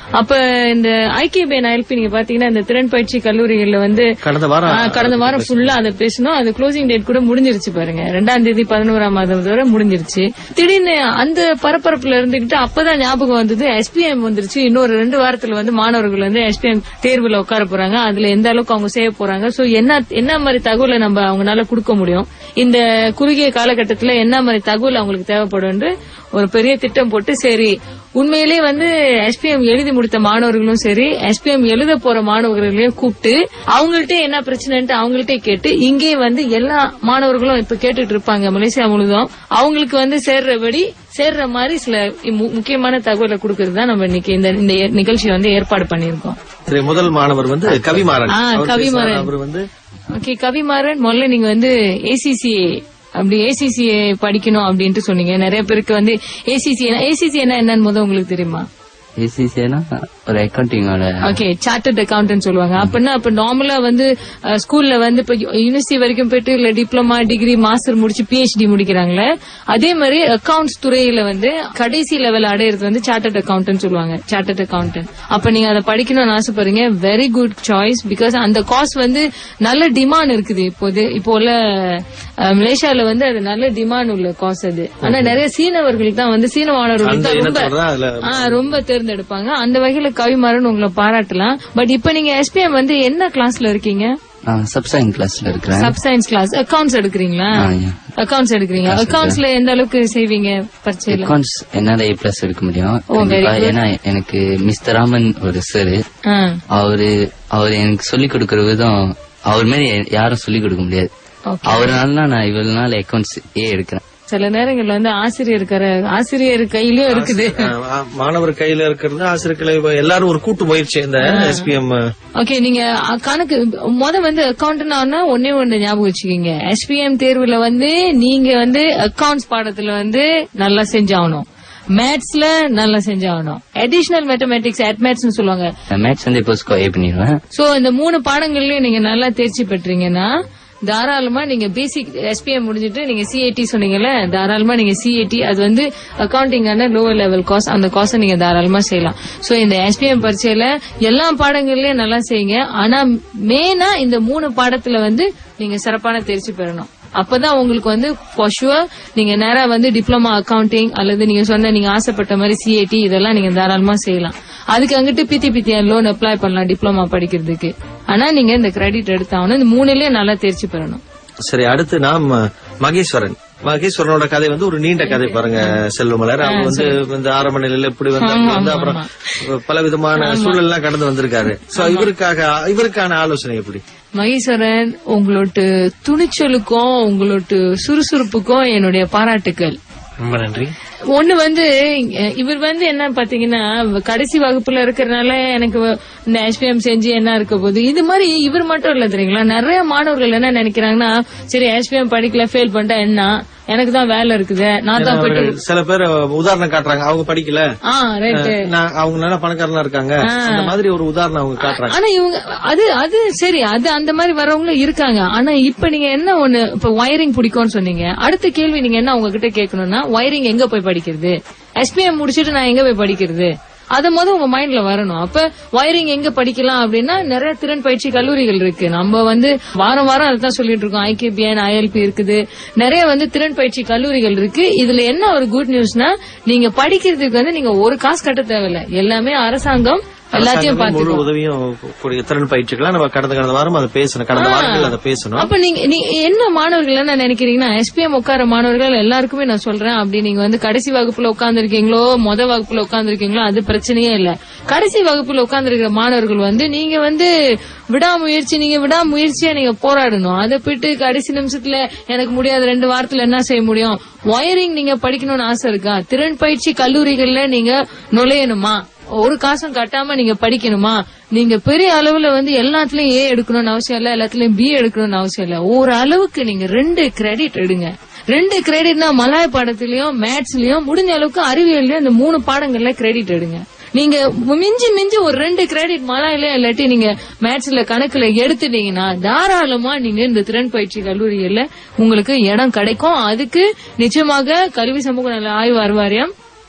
அப்ப இந்த ஐகேபிஎன் ஐஎல்பி நீங்க பாத்தீங்கன்னா இந்த திறன் பயிற்சி கல்லூரிகள்ல வந்து கடந்த வாரம் ஆ, கடந்த வாரம் ஃபுல்லா அதை பேசணும் அது க்ளோசிங் டேட் கூட முடிஞ்சிருச்சு பாருங்க ரெண்டாம் தேதி பதினோராம் மாதம் வரை முடிஞ்சிருச்சு திடீர்னு அந்த பரபரப்புல இருந்துகிட்டு அப்பதான் ஞாபகம் வந்தது எஸ்பிஎம் வந்துருச்சு இன்னொரு ரெண்டு வாரத்துல வந்து மாணவர்கள் வந்து எஸ்பிஎம் தேர்வுல உட்கார போறாங்க அதுல எந்த அளவுக்கு அவங்க செய்ய போறாங்க சோ என்ன என்ன மாதிரி தகவலை நம்ம அவங்களால கொடுக்க முடியும் இந்த குறுகிய காலகட்டத்துல என்ன மாதிரி தகவல் அவங்களுக்கு தேவைப்படும் ஒரு பெரிய திட்டம் போட்டு சரி உண்மையிலேயே வந்து எஸ்பிஎம் எழுதி முடித்த மாணவர்களும் சரி எஸ்பிஎம் எழுத போற மாணவர்களையும் கூப்பிட்டு அவங்கள்ட்ட என்ன பிரச்சனைன்ட்டு அவங்கள்ட்ட கேட்டு இங்கே வந்து எல்லா மாணவர்களும் இப்ப கேட்டுட்டு இருப்பாங்க மலேசியா முழுதும் அவங்களுக்கு வந்து சேர்றபடி சேர்ற மாதிரி சில மு- முக்கியமான தகவலை கொடுக்கறது தான் நம்ம இன்னைக்கு இந்த இந்த நிகழ்ச்சியை வந்து ஏற்பாடு பண்ணியிருக்கோம் சரி முதல் மாணவர் வந்து கவிமாறன் ஆ, அவர் கவிமாறன். பேசுறாரு. அவர் வந்து ஓகே கவிமாறன் முதல்ல நீங்க வந்து ஏசிசிஏ அப்படி ஏசிசிஏ படிக்கணும் அப்படின்ட்டு சொன்னீங்க நிறைய பேருக்கு வந்து ஏசிசி ஏசிசி என்ன என்னன்னு முதல் உங்களுக்கு தெரியுமா ஏசிசினா ஒரு அக்கௌண்டிங்கோட ஓகே சார்ட்டர்ட் அக்கௌண்டன்ட் சொல்லுவாங்க அப்படின்னா அப்ப நார்மலா வந்து அஹ், ஸ்கூல்ல வந்து இப்ப யூனிவர்சிட்டி வரைக்கும் போயிட்டு இல்ல டிப்ளமா டிகிரி மாஸ்டர் முடிச்சு பிஹெச்டி முடிக்கிறாங்களே அதே மாதிரி அக்கவுண்ட்ஸ் துறையில வந்து கடைசி லெவல் அடையிறது வந்து சார்ட்டர்ட் அக்கௌண்டன்ட் சொல்லுவாங்க சார்ட்டர்ட் அக்கௌண்டன்ட் அப்ப நீங்க அதை படிக்கணும்னு ஆசைப்படுறீங்க வெரி குட் சாய்ஸ் பிகாஸ் அந்த காஸ்ட் வந்து நல்ல டிமாண்ட் இருக்குது இப்போது இப்போ உள்ள அஹ், மலேசியால வந்து அது நல்ல டிமாண்ட் உள்ள காஸ் அது ஆனா நிறைய சீனவர்கள் தான் வந்து சீன மாணவர்கள் அந்த தான் ரொம்ப இனத்தவர் தான் அதுல ஆ, ரொம்ப தேர்ந்தெடுப்பாங்க அந்த வகையில கவிமாறன் உங்களை பாராட்டலாம் பட் இப்ப நீங்க எஸ்பிஎம் வந்து என்ன கிளாஸ்ல இருக்கீங்க சப்சைன் கிளாஸ்ல இருக்கிறேன் சப் சயின்ஸ் கிளாஸ் அக்கவுண்ட்ஸ் எடுக்கிறீங்களா ஆ, yeah. அக்கவுண்ட்ஸ் எடுக்கிறீங்க அக்கவுண்ட்ஸ்ல எந்த அளவுக்கு செய்வீங்க பரீட்சையில அக்கௌண்ட்ஸ் என்னால ஏ பிளஸ் எடுக்க முடியும் ஓ, very கண்டிப்பா. good. ஏன்னா எனக்கு மிஸ்டர் ராமன் ஒரு சார் ஆ, அவரு அவர் எனக்கு சொல்லி கொடுக்கற விதம் அவர் மாதிரி யாரும் சொல்லி கொடுக்க முடியாது Okay. அவர்னால நான் இவ்வளவு நாள் அக்கௌண்ட்ஸ் ஏ எடுக்கிறேன் சில நேரங்கள்ல வந்து ஆசிரியர் இருக்கிற ஆசிரியர் கையிலயும் இருக்குது ஆ, ஆ, மாணவர் கையில இருக்கிறது ஆசிரியர்கள் எல்லாரும் ஒரு கூட்டு முயற்சி இந்த எஸ்பிஎம் ஓகே நீங்க அ, கணக்கு முத வந்து அக்கௌண்ட்னா ஒன்னே ஒண்ணு ஞாபகம் வச்சுக்கோங்க எஸ்பிஎம் தேர்வுல வந்து நீங்க வந்து அக்கவுண்ட்ஸ் பாடத்துல வந்து நல்லா செஞ்சாகணும் மேத்ஸ்ல நல்லா செஞ்சாகணும் அடிஷனல் மேத்தமேட்டிக்ஸ் அட்மேட்ஸ் சொல்லுவாங்க மேட்ச் வந்து இப்போ ஸ்கோ ஏ பண்ணிடுவேன் சோ இந்த மூணு பாடங்கள்லயும் நீங்க நல்லா தேர்ச்சி பெற்றீங்கன்னா தாராளமா நீங்க பேசிக் எஸ்பிஎம் முடிஞ்சிட்டு நீங்க சிஐடி சொன்னீங்கல்ல தாராளமா நீங்க சிஐடி அது வந்து அக்கவுண்டிங்கான லோவர் லெவல் காஸ்ட் அந்த காஸ்ட் நீங்க தாராளமா செய்யலாம் சோ இந்த எஸ்பிஎம் பரீட்சையில எல்லா பாடங்கள்லயும் நல்லா செய்யுங்க ஆனா மெயினா இந்த மூணு பாடத்துல வந்து நீங்க சிறப்பான தேர்ச்சி பெறணும் அப்பதான் உங்களுக்கு வந்து for sure நீங்க நேரா வந்து டிப்ளமா அக்கவுண்டிங் அல்லது நீங்க சொன்ன நீங்க ஆசைப்பட்ட மாதிரி சிஏடி இதெல்லாம் நீங்க தாராளமா செய்யலாம் அதுக்கு அங்கிட்டு பித்தி பித்தியா லோன் அப்ளை பண்ணலாம் டிப்ளமா படிக்கிறதுக்கு ஆனா நீங்க இந்த கிரெடிட் எடுத்தாகணும் இந்த மூணுலயே நல்லா தேர்ச்சி பெறணும் சரி அடுத்து நாம் மகேஸ்வரன் மகேஸ்வரனோட கதை வந்து ஒரு நீண்ட கதை பாருங்க செல்வமலர் அவர் வந்து இந்த ஆரம்ப நிலையில இப்படி வந்து அப்படி வந்து அப்புறம் பல விதமான சூழல்லாம் கடந்து வந்திருக்காரு சோ இவருக்காக இவருக்கான ஆலோசனை எப்படி மகேஸ்வரன் உங்களோட துணிச்சலுக்கும் உங்களோட சுறுசுறுப்புக்கும் என்னுடைய பாராட்டுக்கள் ரொம்ப நன்றி ஒண்ணு வந்து அஹ், இவர் வந்து என்ன பாத்தீங்கன்னா கடைசி வகுப்புல இருக்கறனால எனக்கு இந்த எஸ்பிஎம் செஞ்சு என்ன இருக்க போகுது இது மாதிரி இவர் மட்டும் இல்ல தெரியுங்களா நிறைய மாணவர்கள் என்ன நினைக்கிறாங்கன்னா சரி எஸ்பிஎம் படிக்கல ஃபெயில் பண்ணிட்டா என்ன எனக்கு தான் வேலை இருக்குது நான் தான் போயிட்டு அவர்கள் சில பேர் உதாரணம் காட்டுறாங்க அவங்க படிக்கல ஆ ரைட் நான் அவங்க நல்லா பணக்காரனா இருக்காங்க அந்த மாதிரி ஒரு உதாரணம் அவங்க காட்டுறாங்க ஆனா இவங்க அது அது சரி அது அந்த மாதிரி வரவங்களும் இருக்காங்க ஆனா இப்ப நீங்க என்ன ஒண்ணு இப்ப வயரிங் பிடிக்கும்னு சொன்னீங்க அடுத்த கேள்வி நீங்க என்ன உங்ககிட்ட கேட்கணும்னா வயரிங் எங்க போய் படிக்கிறது எஸ்பிஎம் முடிச்சிட்டு நான் எங்க போய் படிக்கிறது அத முத உங்க மைண்ட்ல வரணும் அப்ப வயரிங் எங்க படிக்கலாம் அப்படின்னா நிறைய திறன் பயிற்சி கல்லூரிகள் இருக்கு நம்ம வந்து வாரம் வாரம் அதுதான் சொல்லிட்டு இருக்கோம் ஐகேபிஎன் ஐஎல்பி இருக்குது நிறைய வந்து திறன் பயிற்சி கல்லூரிகள் இருக்கு இதுல என்ன ஒரு குட் நியூஸ்னா நீங்க படிக்கிறதுக்கு வந்து நீங்க ஒரு காசு கட்ட தேவையில்ல எல்லாமே அரசாங்கம் எல்லாத்தையும் அரசாங்கமே முழு பாத்துக்கும் உதவியும் கூடிய திறன் பயிற்சிகளாம் நம்ம கடந்த கடந்த வாரம் அதை பேசணும் கடந்த வாரங்கள் அதை பேசணும் அப்ப நீங்க நீ- என்ன மாணவர்கள் என்ன நினைக்கிறீங்கன்னா எஸ்பிஎம் உட்கார மாணவர்கள் எல்லாருக்குமே நான் சொல்றேன் அப்படி நீங்க வந்து கடைசி வகுப்புல உட்கார்ந்துருக்கீங்களோ மொத வகுப்புல உட்கார்ந்துருக்கீங்களோ அது பிரச்சனையே இல்ல கடைசி வகுப்புல உட்கார்ந்துருக்கிற மாணவர்கள் வந்து நீங்க வந்து விடாமுயற்சி நீங்க விடாமுயற்சியா நீங்க போராடணும் அதை போயிட்டு கடைசி நிமிஷத்துல எனக்கு முடியாது ரெண்டு வாரத்துல என்ன செய்ய முடியும் ஒயரிங் நீங்க படிக்கணும்னு ஆசை இருக்கா திறன் பயிற்சி கல்லூரிகள்ல நீங்க நுழையணுமா ஒரு காசும் கட்டாம நீங்க படிக்கணுமா நீங்க பெரிய அளவுல வந்து எல்லாத்துலயும் ஏ எடுக்கணும்னு அவசியம் இல்ல எல்லாத்துலயும் பி எடுக்கணும்னு அவசியம் இல்ல ஒரு அளவுக்கு நீங்க ரெண்டு கிரெடிட் எடுங்க ரெண்டு கிரெடிட்னா மலாய் பாடத்திலயும் மேத்ஸ்லயும் முடிஞ்ச அளவுக்கு அறிவியல்லயும் இந்த மூணு பாடங்கள்ல கிரெடிட் எடுங்க நீங்க மிஞ்சி மிஞ்சி ஒரு ரெண்டு கிரெடிட் மலாயில இல்லாட்டி நீங்க மேத்ஸ்ல கணக்குல எடுத்துட்டீங்கன்னா தாராளமா நீங்க இந்த திறன் பயிற்சி கல்லூரிகள்ல உங்களுக்கு இடம் கிடைக்கும் அதுக்கு நிச்சயமாக கல்வி சமூக நல ஆய்வு அறுவாரியம்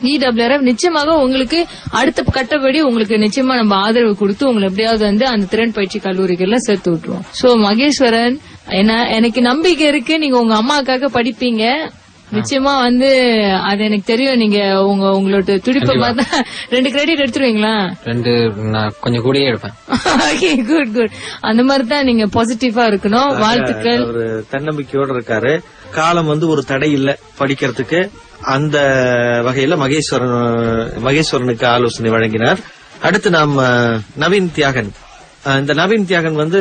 இடபிள்யூஆர்எஃப் நிச்சயமாக உங்களுக்கு அடுத்த கட்டப்படி உங்களுக்கு நிச்சயமா நம்ம ஆதரவு கொடுத்து உங்களை எப்படியாவது வந்து அந்த திறன் பயிற்சி கல்லூரிகள்ல சேர்த்து விட்டுருவோம் சோ மகேஸ்வரன் என்ன எனக்கு நம்பிக்கை இருக்கு நீங்க உங்க அம்மாக்காக படிப்பீங்க நிச்சயமா வந்து அது எனக்கு தெரியும் நீங்க உங்க உங்களோட துடிப்பை பார்த்தா ரெண்டு கிரெடிட் எடுத்துருவீங்களா ரெண்டு நான் கொஞ்சம் கூடயே எடுப்பேன் ஓகே குட் குட் அந்த மாதிரி தான் நீங்க பாசிட்டிவா இருக்கணும் வாழ்த்துக்கள் அவரு தன்னம்பிக்கையோட இருக்காரு காலம் வந்து ஒரு தடை இல்ல படிக்கிறதுக்கு அந்த வகையில மகேஸ்வரன் மகேஸ்வரனுக்கு ஆலோசனை வழங்கினார் அடுத்து நாம் அஹ், நவீன் தியாகன் அஹ், இந்த நவீன் தியாகன் வந்து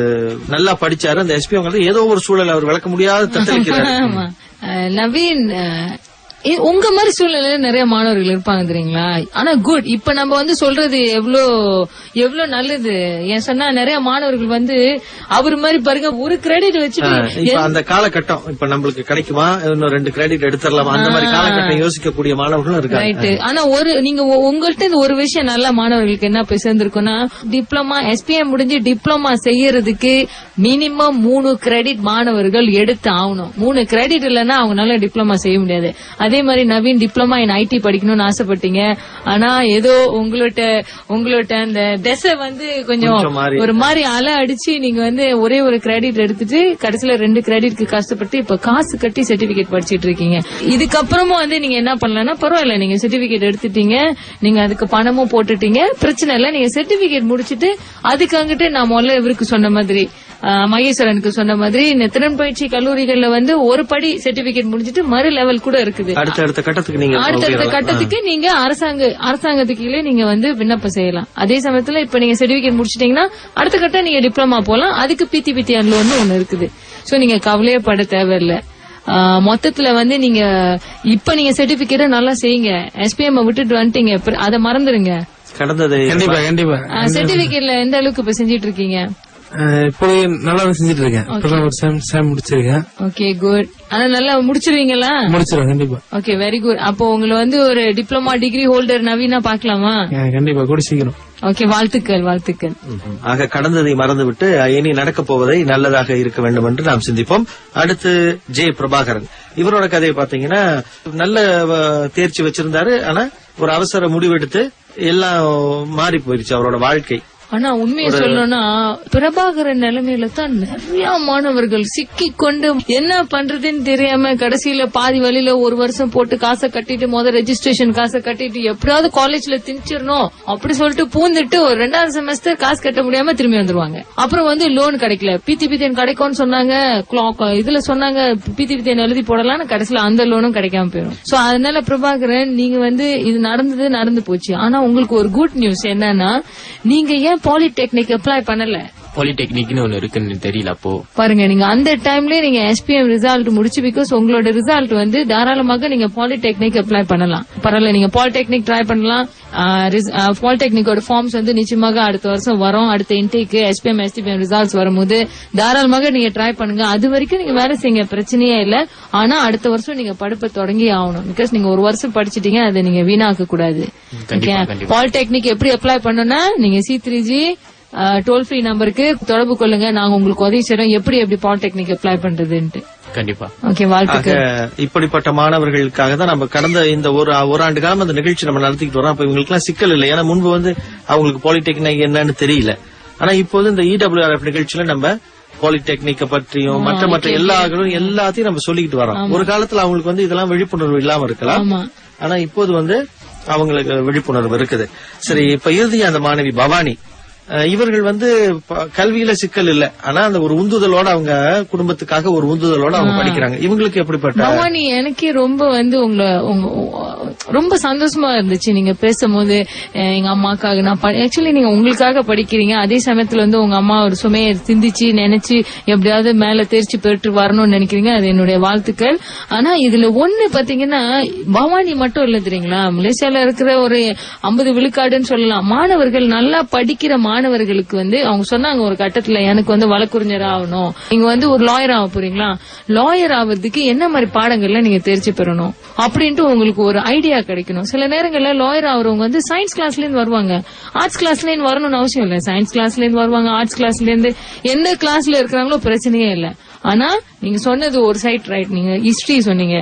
நல்லா படிச்சாரு அந்த எஸ்பி அவங்க ஏதோ ஒரு சூழல் அவர் விளக்க முடியாத தத்தளிக்கிறார் ஆமா அஹ், நவீன் அஹ், இ- உங்க மாதிரி சூழ்நிலையில நிறைய மாணவர்கள் இருப்பாங்க தெரியுங்களா ஆனா குட் இப்ப நம்ம வந்து சொல்றது எவ்வளோ எவ்வளவு நல்லது ஏன் சொன்னா நிறைய மாணவர்கள் வந்து அவர் மாதிரி பாருங்க ஒரு கிரெடிட் வச்சுட்டு அஹ், இப்ப அந்த காலகட்டம் இப்ப நம்மளுக்கு கிடைக்குமா இன்னும் ரெண்டு கிரெடிட் எடுத்துடலாமா அந்த மாதிரி காலகட்டம் யோசிக்கக்கூடிய மாணவர்களும் ரைட் இருக்காங்க ஆனா ஒரு நீங்க உ- உங்கள்ட்ட இந்த ஒரு விஷயம் நல்ல மாணவர்களுக்கு என்ன போய் சேர்ந்திருக்கும்னா டிப்ளமா எஸ்பிஎம் முடிஞ்சு டிப்ளமா செய்யறதுக்கு மினிமம் மூணு கிரெடிட் மாணவர்கள் எடுத்து ஆகணும் மூணு கிரெடிட் இல்லைன்னா அவங்களால டிப்ளமா செய்ய முடியாது அதே மாதிரி நவீன் டிப்ளமா இன் ஐடி படிக்கணும்னு ஆசைப்பட்டீங்க ஆனா ஏதோ உங்களோட உங்களோட அந்த திசை வந்து கொஞ்சம் கொஞ்சம் மாறி. ஒரு மாதிரி அலை அடிச்சு நீங்க வந்து ஒரே ஒரு கிரெடிட் எடுத்துட்டு கடைசியில ரெண்டு கிரெடிட்க்கு கஷ்டப்பட்டு இப்ப காசு கட்டி சர்டிபிகேட் படிச்சிட்டு இருக்கீங்க இதுக்கப்புறமும் வந்து நீங்க என்ன பண்ணலன்னா பரவாயில்ல நீங்க சர்டிபிகேட் எடுத்துட்டீங்க நீங்க அதுக்கு பணமும் போட்டுட்டீங்க பிரச்சனை இல்ல நீங்க சர்டிபிகேட் முடிச்சிட்டு அதுக்கு அங்கிட்டு நான் முதல்ல இவருக்கு சொன்ன மாதிரி ஆஹ், மகேஸ்வரனுக்கு சொன்ன மாதிரி இந்த திறன் பயிற்சி கல்லூரிகள்ல வந்து ஒரு படி சர்டிபிகேட் முடிச்சிட்டு மறு லெவல் கூட இருக்குது அடுத்த அடுத்த கட்டத்துக்கு நீங்க அடுத்தடுத்த உயரலாம். கட்டத்துக்கு நீங்க அரசாங்க அரசாங்கத்துக்கு கீழே நீங்க வந்து விண்ணப்பம் செய்யலாம் அதே சமயத்துல இப்ப நீங்க சர்டிபிகேட் முடிச்சிட்டீங்கன்னா அடுத்த கட்டம் நீங்க டிப்ளமா போலாம் அதுக்கு பித்தி பித்தி லோன் ஒண்ணு இருக்குது சோ நீங்க கவலையே பட தேவையில்ல ஆஹ், மொத்தத்துல வந்து நீங்க இப்ப நீங்க சர்டிபிகேட் நல்லா செய்யுங்க எஸ்பிஎம் விட்டுட்டு வந்துட்டீங்க அப்புறம் அதை மறந்துருங்க கடந்தது கண்டிப்பா கண்டிப்பா சர்டிபிகேட்ல எந்த அளவுக்கு இப்ப செஞ்சிட்டு இருக்கீங்க அஹ் இப்போ நல்லா செஞ்சுட்டு இருக்கேன் இப்பதான் ஒரு சேம் சேம் முடிச்சிருக்கேன் ஓகே குட் ஆனா நல்லா முடிச்சிருவீங்களா முடிச்சிருவேன் கண்டிப்பா ஓகே வெரி குட் அப்போ உங்களை வந்து ஒரு டிப்ளமா டிகிரி ஹோல்டர் நவீனா பாக்கலாமா அஹ் கண்டிப்பா கூட சீக்கிரம் ஓகே வாழ்த்துக்கள் வாழ்த்துக்கள் ம்ஹும். ஆக கடந்ததை மறந்துவிட்டு இனி நடக்கப் போவதை நல்லதாக இருக்க வேண்டும் என்று நாம் சிந்திப்போம் அடுத்து ஜே பிரபாகரன் இவரோட கதையை பாத்தீங்கன்னா நல்ல அஹ், தேர்ச்சி வச்சிருந்தாரு ஆனா ஒரு அவசர முடிவெடுத்து எல்லாம் மாறி போயிருச்சு அவரோட வாழ்க்கை ஆனா உண்மையை சொல்லணும்னா பிரபாகரன் நிலைமையில தான் நிறைய மாணவர்கள் சிக்கி கொண்டு என்ன பண்றதுன்னு தெரியாம கடைசியில பாதி வழியில ஒரு வருஷம் போட்டு காசை கட்டிட்டு முத ரெஜிஸ்ட்ரேஷன் காசை கட்டிட்டு எப்படியாவது காலேஜ்ல திணிச்சிடணும் அப்படி சொல்லிட்டு பூந்துட்டு ஒரு ரெண்டாவது செமஸ்டர் காசு கட்ட முடியாம திரும்பி வந்துருவாங்க அப்புறம் வந்து லோன் கிடைக்கல பித்தி பித்தியன் கிடைக்கும்னு சொன்னாங்க clock- இதுல சொன்னாங்க பித்தி பித்தியன் எழுதி போடலாம்னு கடைசியில அந்த லோனும் கிடைக்காம போயிடும் சோ அதனால பிரபாகரன் நீங்க வந்து இது நடந்தது நடந்து போச்சு ஆனா உங்களுக்கு ஒரு குட் நியூஸ் என்னன்னா நீங்க ஏன் பாலிடெக்னிக் அப்ளை பண்ணல பாலிடெக்னிக்னு ஒண்ணு இருக்குன்னு தெரியல அப்போ பாருங்க நீங்க அந்த டைம்லயே நீங்க எஸ்பிஎம் ரிசல்ட் முடிச்சு பிகாஸ் உங்களோட ரிசல்ட் வந்து தாராளமாக நீங்க பாலிடெக்னிக் அப்ளை பண்ணலாம் பரவாயில்ல நீங்க பாலிடெக்னிக் ட்ரை பண்ணலாம் பாலிடெக்னிக்கோட ஃபார்ம்ஸ் வந்து நிச்சயமாக அடுத்த வருஷம் வரும் அடுத்த இன்டேக்கு எஸ்பிஎம் எஸ்டிபிஎம் ரிசல்ட்ஸ் வரும்போது தாராளமாக நீங்க ட்ரை பண்ணுங்க அது வரைக்கும் நீங்க வேலை செய்யுங்க பிரச்சனையே இல்ல ஆனா அடுத்த வருஷம் நீங்க படிப்பை தொடங்கி ஆகணும் பிகாஸ் நீங்க ஒரு வருஷம் படிச்சிட்டீங்க அதை நீங்க வீணாக்க கூடாது கண்டிப்பா, கண்டிப்பா. பாலிடெக்னிக் எப்படி அப்ளை பண்ணணும்னா நீங்க C three G toll free நம்பருக்கு தொடர்பு கொள்ளுங்க நாங்க உங்களுக்கு உதவி செய்றோம் எப்படி எப்படி பாலிடெக்னிக் அப்ளை பண்றதுன்ட்டு கண்டிப்பா ஓகே ஆக வாழ்த்துக்கள் இப்படிப்பட்ட மாணவர்களுக்காக தான் நம்ம கடந்த இந்த ஒரு ஒரு ஆண்டு காலம் அந்த நிகழ்ச்சி நம்ம நடத்திக்கிட்டு வரோம் அப்ப இவங்களுக்கு எல்லாம் சிக்கல் இல்லை ஏன்னா முன்பு வந்து அவங்களுக்கு பாலிடெக்னிக் என்னன்னு தெரியல ஆனா இப்போது இந்த இடபிள்யூஆர்எஃப் நிகழ்ச்சியில நம்ம பாலிடெக்னிக்க பற்றியும் மற்ற மற்ற எல்லா எல்லாத்தையும் நம்ம சொல்லிக்கிட்டு வரோம் ஒரு காலத்துல அவங்களுக்கு வந்து இதெல்லாம் விழிப்புணர்வு இல்லாம இருக்கலாம் ஆமா ஆனா இப்போது வந்து அவங்களுக்கு விழிப்புணர்வு இருக்குது சரி இப்ப இறுதியா அந்த மாணவி பவானி அஹ், இவர்கள் வந்து ப- கல்வியில சிக்கல் இல்ல ஆனா அந்த ஒரு உந்துதலோட அவங்க குடும்பத்துக்காக ஒரு உந்துதலோட அவங்க படிக்கிறாங்க இவங்களுக்கு எப்படிப்பட்ட பவானி எனக்கே ரொம்ப வந்து உங்களை உங்க ரொம்ப சந்தோஷமா இருந்துச்சு நீங்க பேசும்போது அஹ், எங்க அம்மாக்காக நான் ஆக்சுவலி நீங்க உங்களுக்காக படிக்கிறீங்க அதே சமயத்துல வந்து உங்க அம்மா ஒரு சுமையை சிந்திச்சு நினைச்சு எப்படியாவது மேல தேர்ச்சி பெற்று வரணும்னு நினைக்கிறீங்க அது என்னுடைய வாழ்த்துக்கள் ஆனா இதுல ஒண்ணு பாத்தீங்கன்னா பவானி மட்டும் இல்ல தெரியுங்களா மலேசியால இருக்கிற ஒரு ஐம்பது விழுக்காடுன்னு சொல்லலாம் மாணவர்கள் நல்லா படிக்கிற மாணவர்களுக்கு வந்து அவங்க சொன்னாங்க ஒரு கட்டத்துல எனக்கு வந்து வழக்குறிஞர் ஆகணும் நீங்க வந்து ஒரு லாயர் ஆக போறீங்களா லாயர் ஆவறதுக்கு என்ன மாதிரி பாடங்கள்ல நீங்க தேர்ச்சி பெறணும் அப்படின்ட்டு உங்களுக்கு ஒரு ஐடியா கிடைக்கணும் சில நேரங்கள்ல லாயர் ஆகுறவங்க வந்து சயின்ஸ் கிளாஸ்ல இருந்து வருவாங்க ஆர்ட்ஸ் கிளாஸ்ல இருந்து வரணும்னு அவசியம் இல்ல சயின்ஸ் கிளாஸ்ல இருந்து வருவாங்க ஆர்ட்ஸ் கிளாஸ்ல இருந்து எந்த கிளாஸ்ல இருக்கிறாங்களோ பிரச்சனையே இல்ல ஆனா நீங்க சொன்னது ஒரு சைட் ரைட் நீங்க ஹிஸ்டரி சொன்னீங்க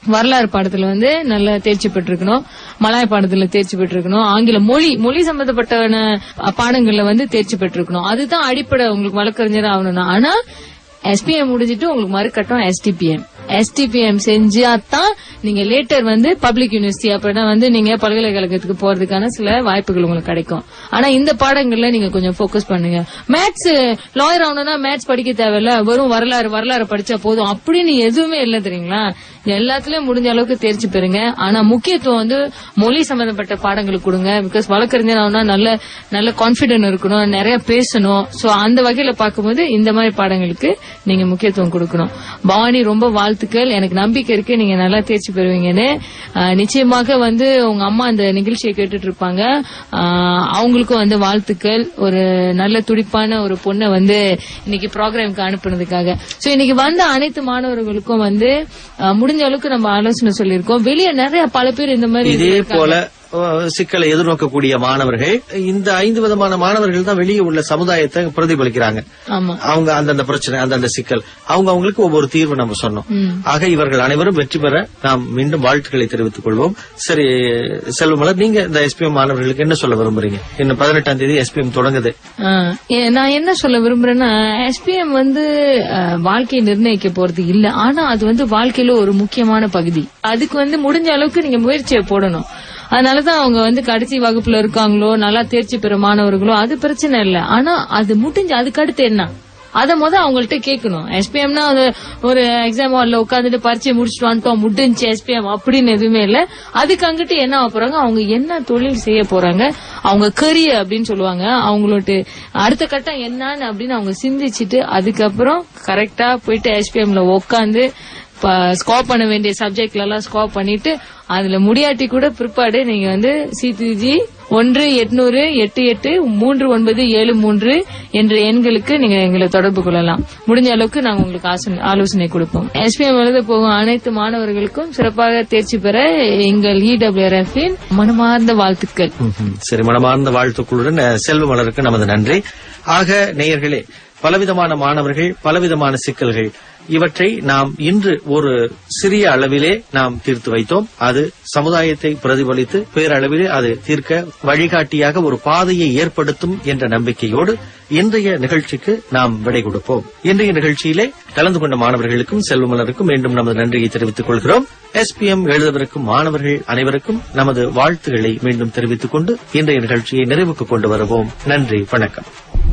வரலாறு பாடத்துல வந்து நல்ல தேர்ச்சி பெற்றிருக்கணும் மலாய் பாடத்துல தேர்ச்சி பெற்றிருக்கணும் ஆங்கில மொழி மொழி சம்பந்தப்பட்ட அஹ், பாடங்கள்ல வந்து தேர்ச்சி பெற்றிருக்கணும் அதுதான் அடிப்படை உங்களுக்கு வழக்கறிஞர் ஆகணும்னா ஆனா எஸ்பிஎம் முடிஞ்சிட்டு உங்களுக்கு மறுக்கட்டம் எஸ்டிபிஎம் எஸ்டிபிஎம் செஞ்சாதான் நீங்க லேட்டர் வந்து பப்ளிக் யூனிவர்சிட்டி அப்படின்னா வந்து நீங்க பல்கலைக்கழகத்துக்கு போறதுக்கான சில வாய்ப்புகள் உங்களுக்கு கிடைக்கும் ஆனா இந்த பாடங்கள்ல நீங்க கொஞ்சம் ஃபோக்கஸ் பண்ணுங்க மேத்ஸ் லாயர் ஆகணும்னா மேத்ஸ் படிக்க தேவையில்ல வெறும் வரலாறு வரலாறு படிச்சா போதும் அப்படின்னு எதுவுமே இல்ல தெரியுங்களா எல்லாத்துலயும் முடிஞ்ச அளவுக்கு தேர்ச்சி பெறுங்க ஆனா முக்கியத்துவம் வந்து மொழி சம்பந்தப்பட்ட பாடங்களுக்கு கொடுங்க பிகாஸ் வழக்கறிஞர் ஆகணும்னா நல்ல நல்ல கான்பிடன்ட் இருக்கணும் நிறைய பேசணும் சோ அந்த வகையில பார்க்கும்போது இந்த மாதிரி பாடங்களுக்கு நீங்க முக்கியத்துவம் கொடுக்கணும் பவானி ரொம்ப வாழ்த்துக்கள் எனக்கு நம்பிக்கை இருக்கு நீங்க நல்லா தேர்ச்சி பெறுவீங்கன்னு ஆஹ், நிச்சயமாக வந்து உங்க அம்மா அந்த நிகழ்ச்சியை கேட்டுட்டு இருப்பாங்க ஆஹ், அவங்களுக்கும் வந்து வாழ்த்துக்கள் ஒரு நல்ல துடிப்பான ஒரு பொண்ணை வந்து இன்னைக்கு ப்ரோக்ராமுக்கு அனுப்புனதுக்காக சோ இன்னைக்கு வந்த அனைத்து மாணவர்களுக்கும் வந்து ஆஹ், முடிஞ்ச அளவுக்கு நம்ம ஆலோசனை சொல்லியிருக்கோம் வெளியே நிறைய பல பேர் இந்த மாதிரி இதே இருக்காங்க. போல அஹ், சிக்கலை எதிர்நோக்கக்கூடிய மாணவர்கள் இந்த ஐந்து விதமான மாணவர்கள் தான் வெளியே உள்ள சமுதாயத்தை பிரதிபலிக்கிறாங்க ஆமா அவங்க அந்தந்த பிரச்சனை அந்தந்த சிக்கல் அவங்க அவங்களுக்கு ஒவ்வொரு தீர்வு நம்ம சொன்னோம் ம். ஆக இவர்கள் அனைவரும் வெற்றி பெற நாம் மீண்டும் வாழ்த்துக்களை தெரிவித்துக் கொள்வோம் சரி செல்வமலர் நீங்க இந்த எஸ்பிஎம் மாணவர்களுக்கு என்ன சொல்ல விரும்புறீங்க இன்னும் பதினெட்டாம் தேதி எஸ்பிஎம் தொடங்குது ஆ, ஏ- நான் என்ன சொல்ல விரும்புறேன்னா எஸ்பிஎம் வந்து ஆ, வாழ்க்கையை நிர்ணயிக்க போறது இல்ல ஆனா அது வந்து வாழ்க்கையில ஒரு முக்கியமான பகுதி அதுக்கு வந்து முடிஞ்ச அளவுக்கு நீங்க முயற்சியை போடணும் அதனாலதான் அவங்க வந்து கடைசி வகுப்புல இருக்காங்களோ நல்லா தேர்ச்சி பெற மாணவர்களோ அது பிரச்சனை இல்ல ஆனா அது முடிஞ்சு அதுக்கு அடுத்து என்ன அத முத அவங்கள்ட்ட கேட்கணும் எஸ்பிஎம்னா அது ஒரு எக்ஸாம் ஹால்ல உட்காந்துட்டு பரீட்சை முடிச்சுட்டு வந்துட்டோம் முடிஞ்சு எஸ்பிஎம் அப்படின்னு எதுவுமே இல்ல அதுக்கு அங்கிட்டு என்ன ஆகப் போறாங்க அவங்க என்ன தொழில் செய்ய போறாங்க அவங்க கரியர் அப்படின்னு சொல்லுவாங்க அவங்களோட அடுத்த கட்டம் என்னன்னு அப்படின்னு அவங்க சிந்திச்சுட்டு அதுக்கப்புறம் கரெக்டா போயிட்டு எஸ்பிஎம்ல உட்காந்து ஸ்கோப் பண்ண வேண்டிய சப்ஜெக்ட்ல எல்லாம் ஸ்கோப் பண்ணிட்டு அதுல முடியாட்டி கூட பிற்பாடு நீங்க வந்து சிசிஜி ஒன்று எட்நூறு எட்டு எட்டு மூன்று ஒன்பது ஏழு மூன்று என்ற எண்களுக்கு நீங்க எங்களை தொடர்பு கொள்ளலாம் முடிஞ்ச அளவுக்கு நாங்க உங்களுக்கு ஆசன- ஆலோசனை கொடுப்போம் எஸ்பிஎம் எழுத போகும் அனைத்து மாணவர்களுக்கும் சிறப்பாக தேர்ச்சி பெற எங்கள் இடபிள்யூஆர்எஃப் மனமார்ந்த வாழ்த்துக்கள் ம்ஹும். சரி மனமார்ந்த வாழ்த்துக்களுடன் அஹ், செல்வமலருக்கு நமது நன்றி ஆக நேயர்களே பலவிதமான மாணவர்கள் பலவிதமான சிக்கல்கள் இவற்றை நாம் இன்று ஒரு சிறிய அளவிலே நாம் தீர்த்து வைத்தோம் அது சமுதாயத்தை பிரதிபலித்து பேரளவிலே அது தீர்க்க வழிகாட்டியாக ஒரு பாதையை ஏற்படுத்தும் என்ற நம்பிக்கையோடு இன்றைய நிகழ்ச்சிக்கு நாம் விடை கொடுப்போம் இன்றைய நிகழ்ச்சியிலே கலந்து கொண்ட மாணவர்களுக்கும் செல்வமலருக்கும் மீண்டும் நமது நன்றியை தெரிவித்துக் கொள்கிறோம் எஸ்பிஎம் எழுதவிருக்கும் மாணவர்கள் அனைவருக்கும் நமது வாழ்த்துக்களை மீண்டும் தெரிவித்துக் கொண்டு இன்றைய நிகழ்ச்சியை நிறைவுக்கு கொண்டு வருவோம் நன்றி வணக்கம்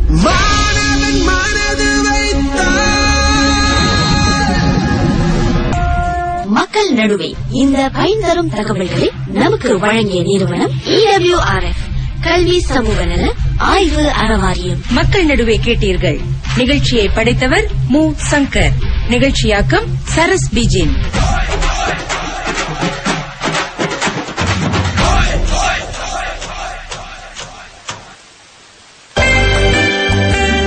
மக்கள் நடுவே இந்த பயன் தரும் தகவல்களை நமக்கு வழங்கிய நிறுவனம் இடபிள்யூஆர்எஃப் கல்வி சமூக நல ஆய்வு அறவாரியம் மக்கள் நடுவே கேட்டீர்கள் நிகழ்ச்சியை படைத்தவர் மு சங்கர் நிகழ்ச்சியாக்கம் சரஸ் பிஜின்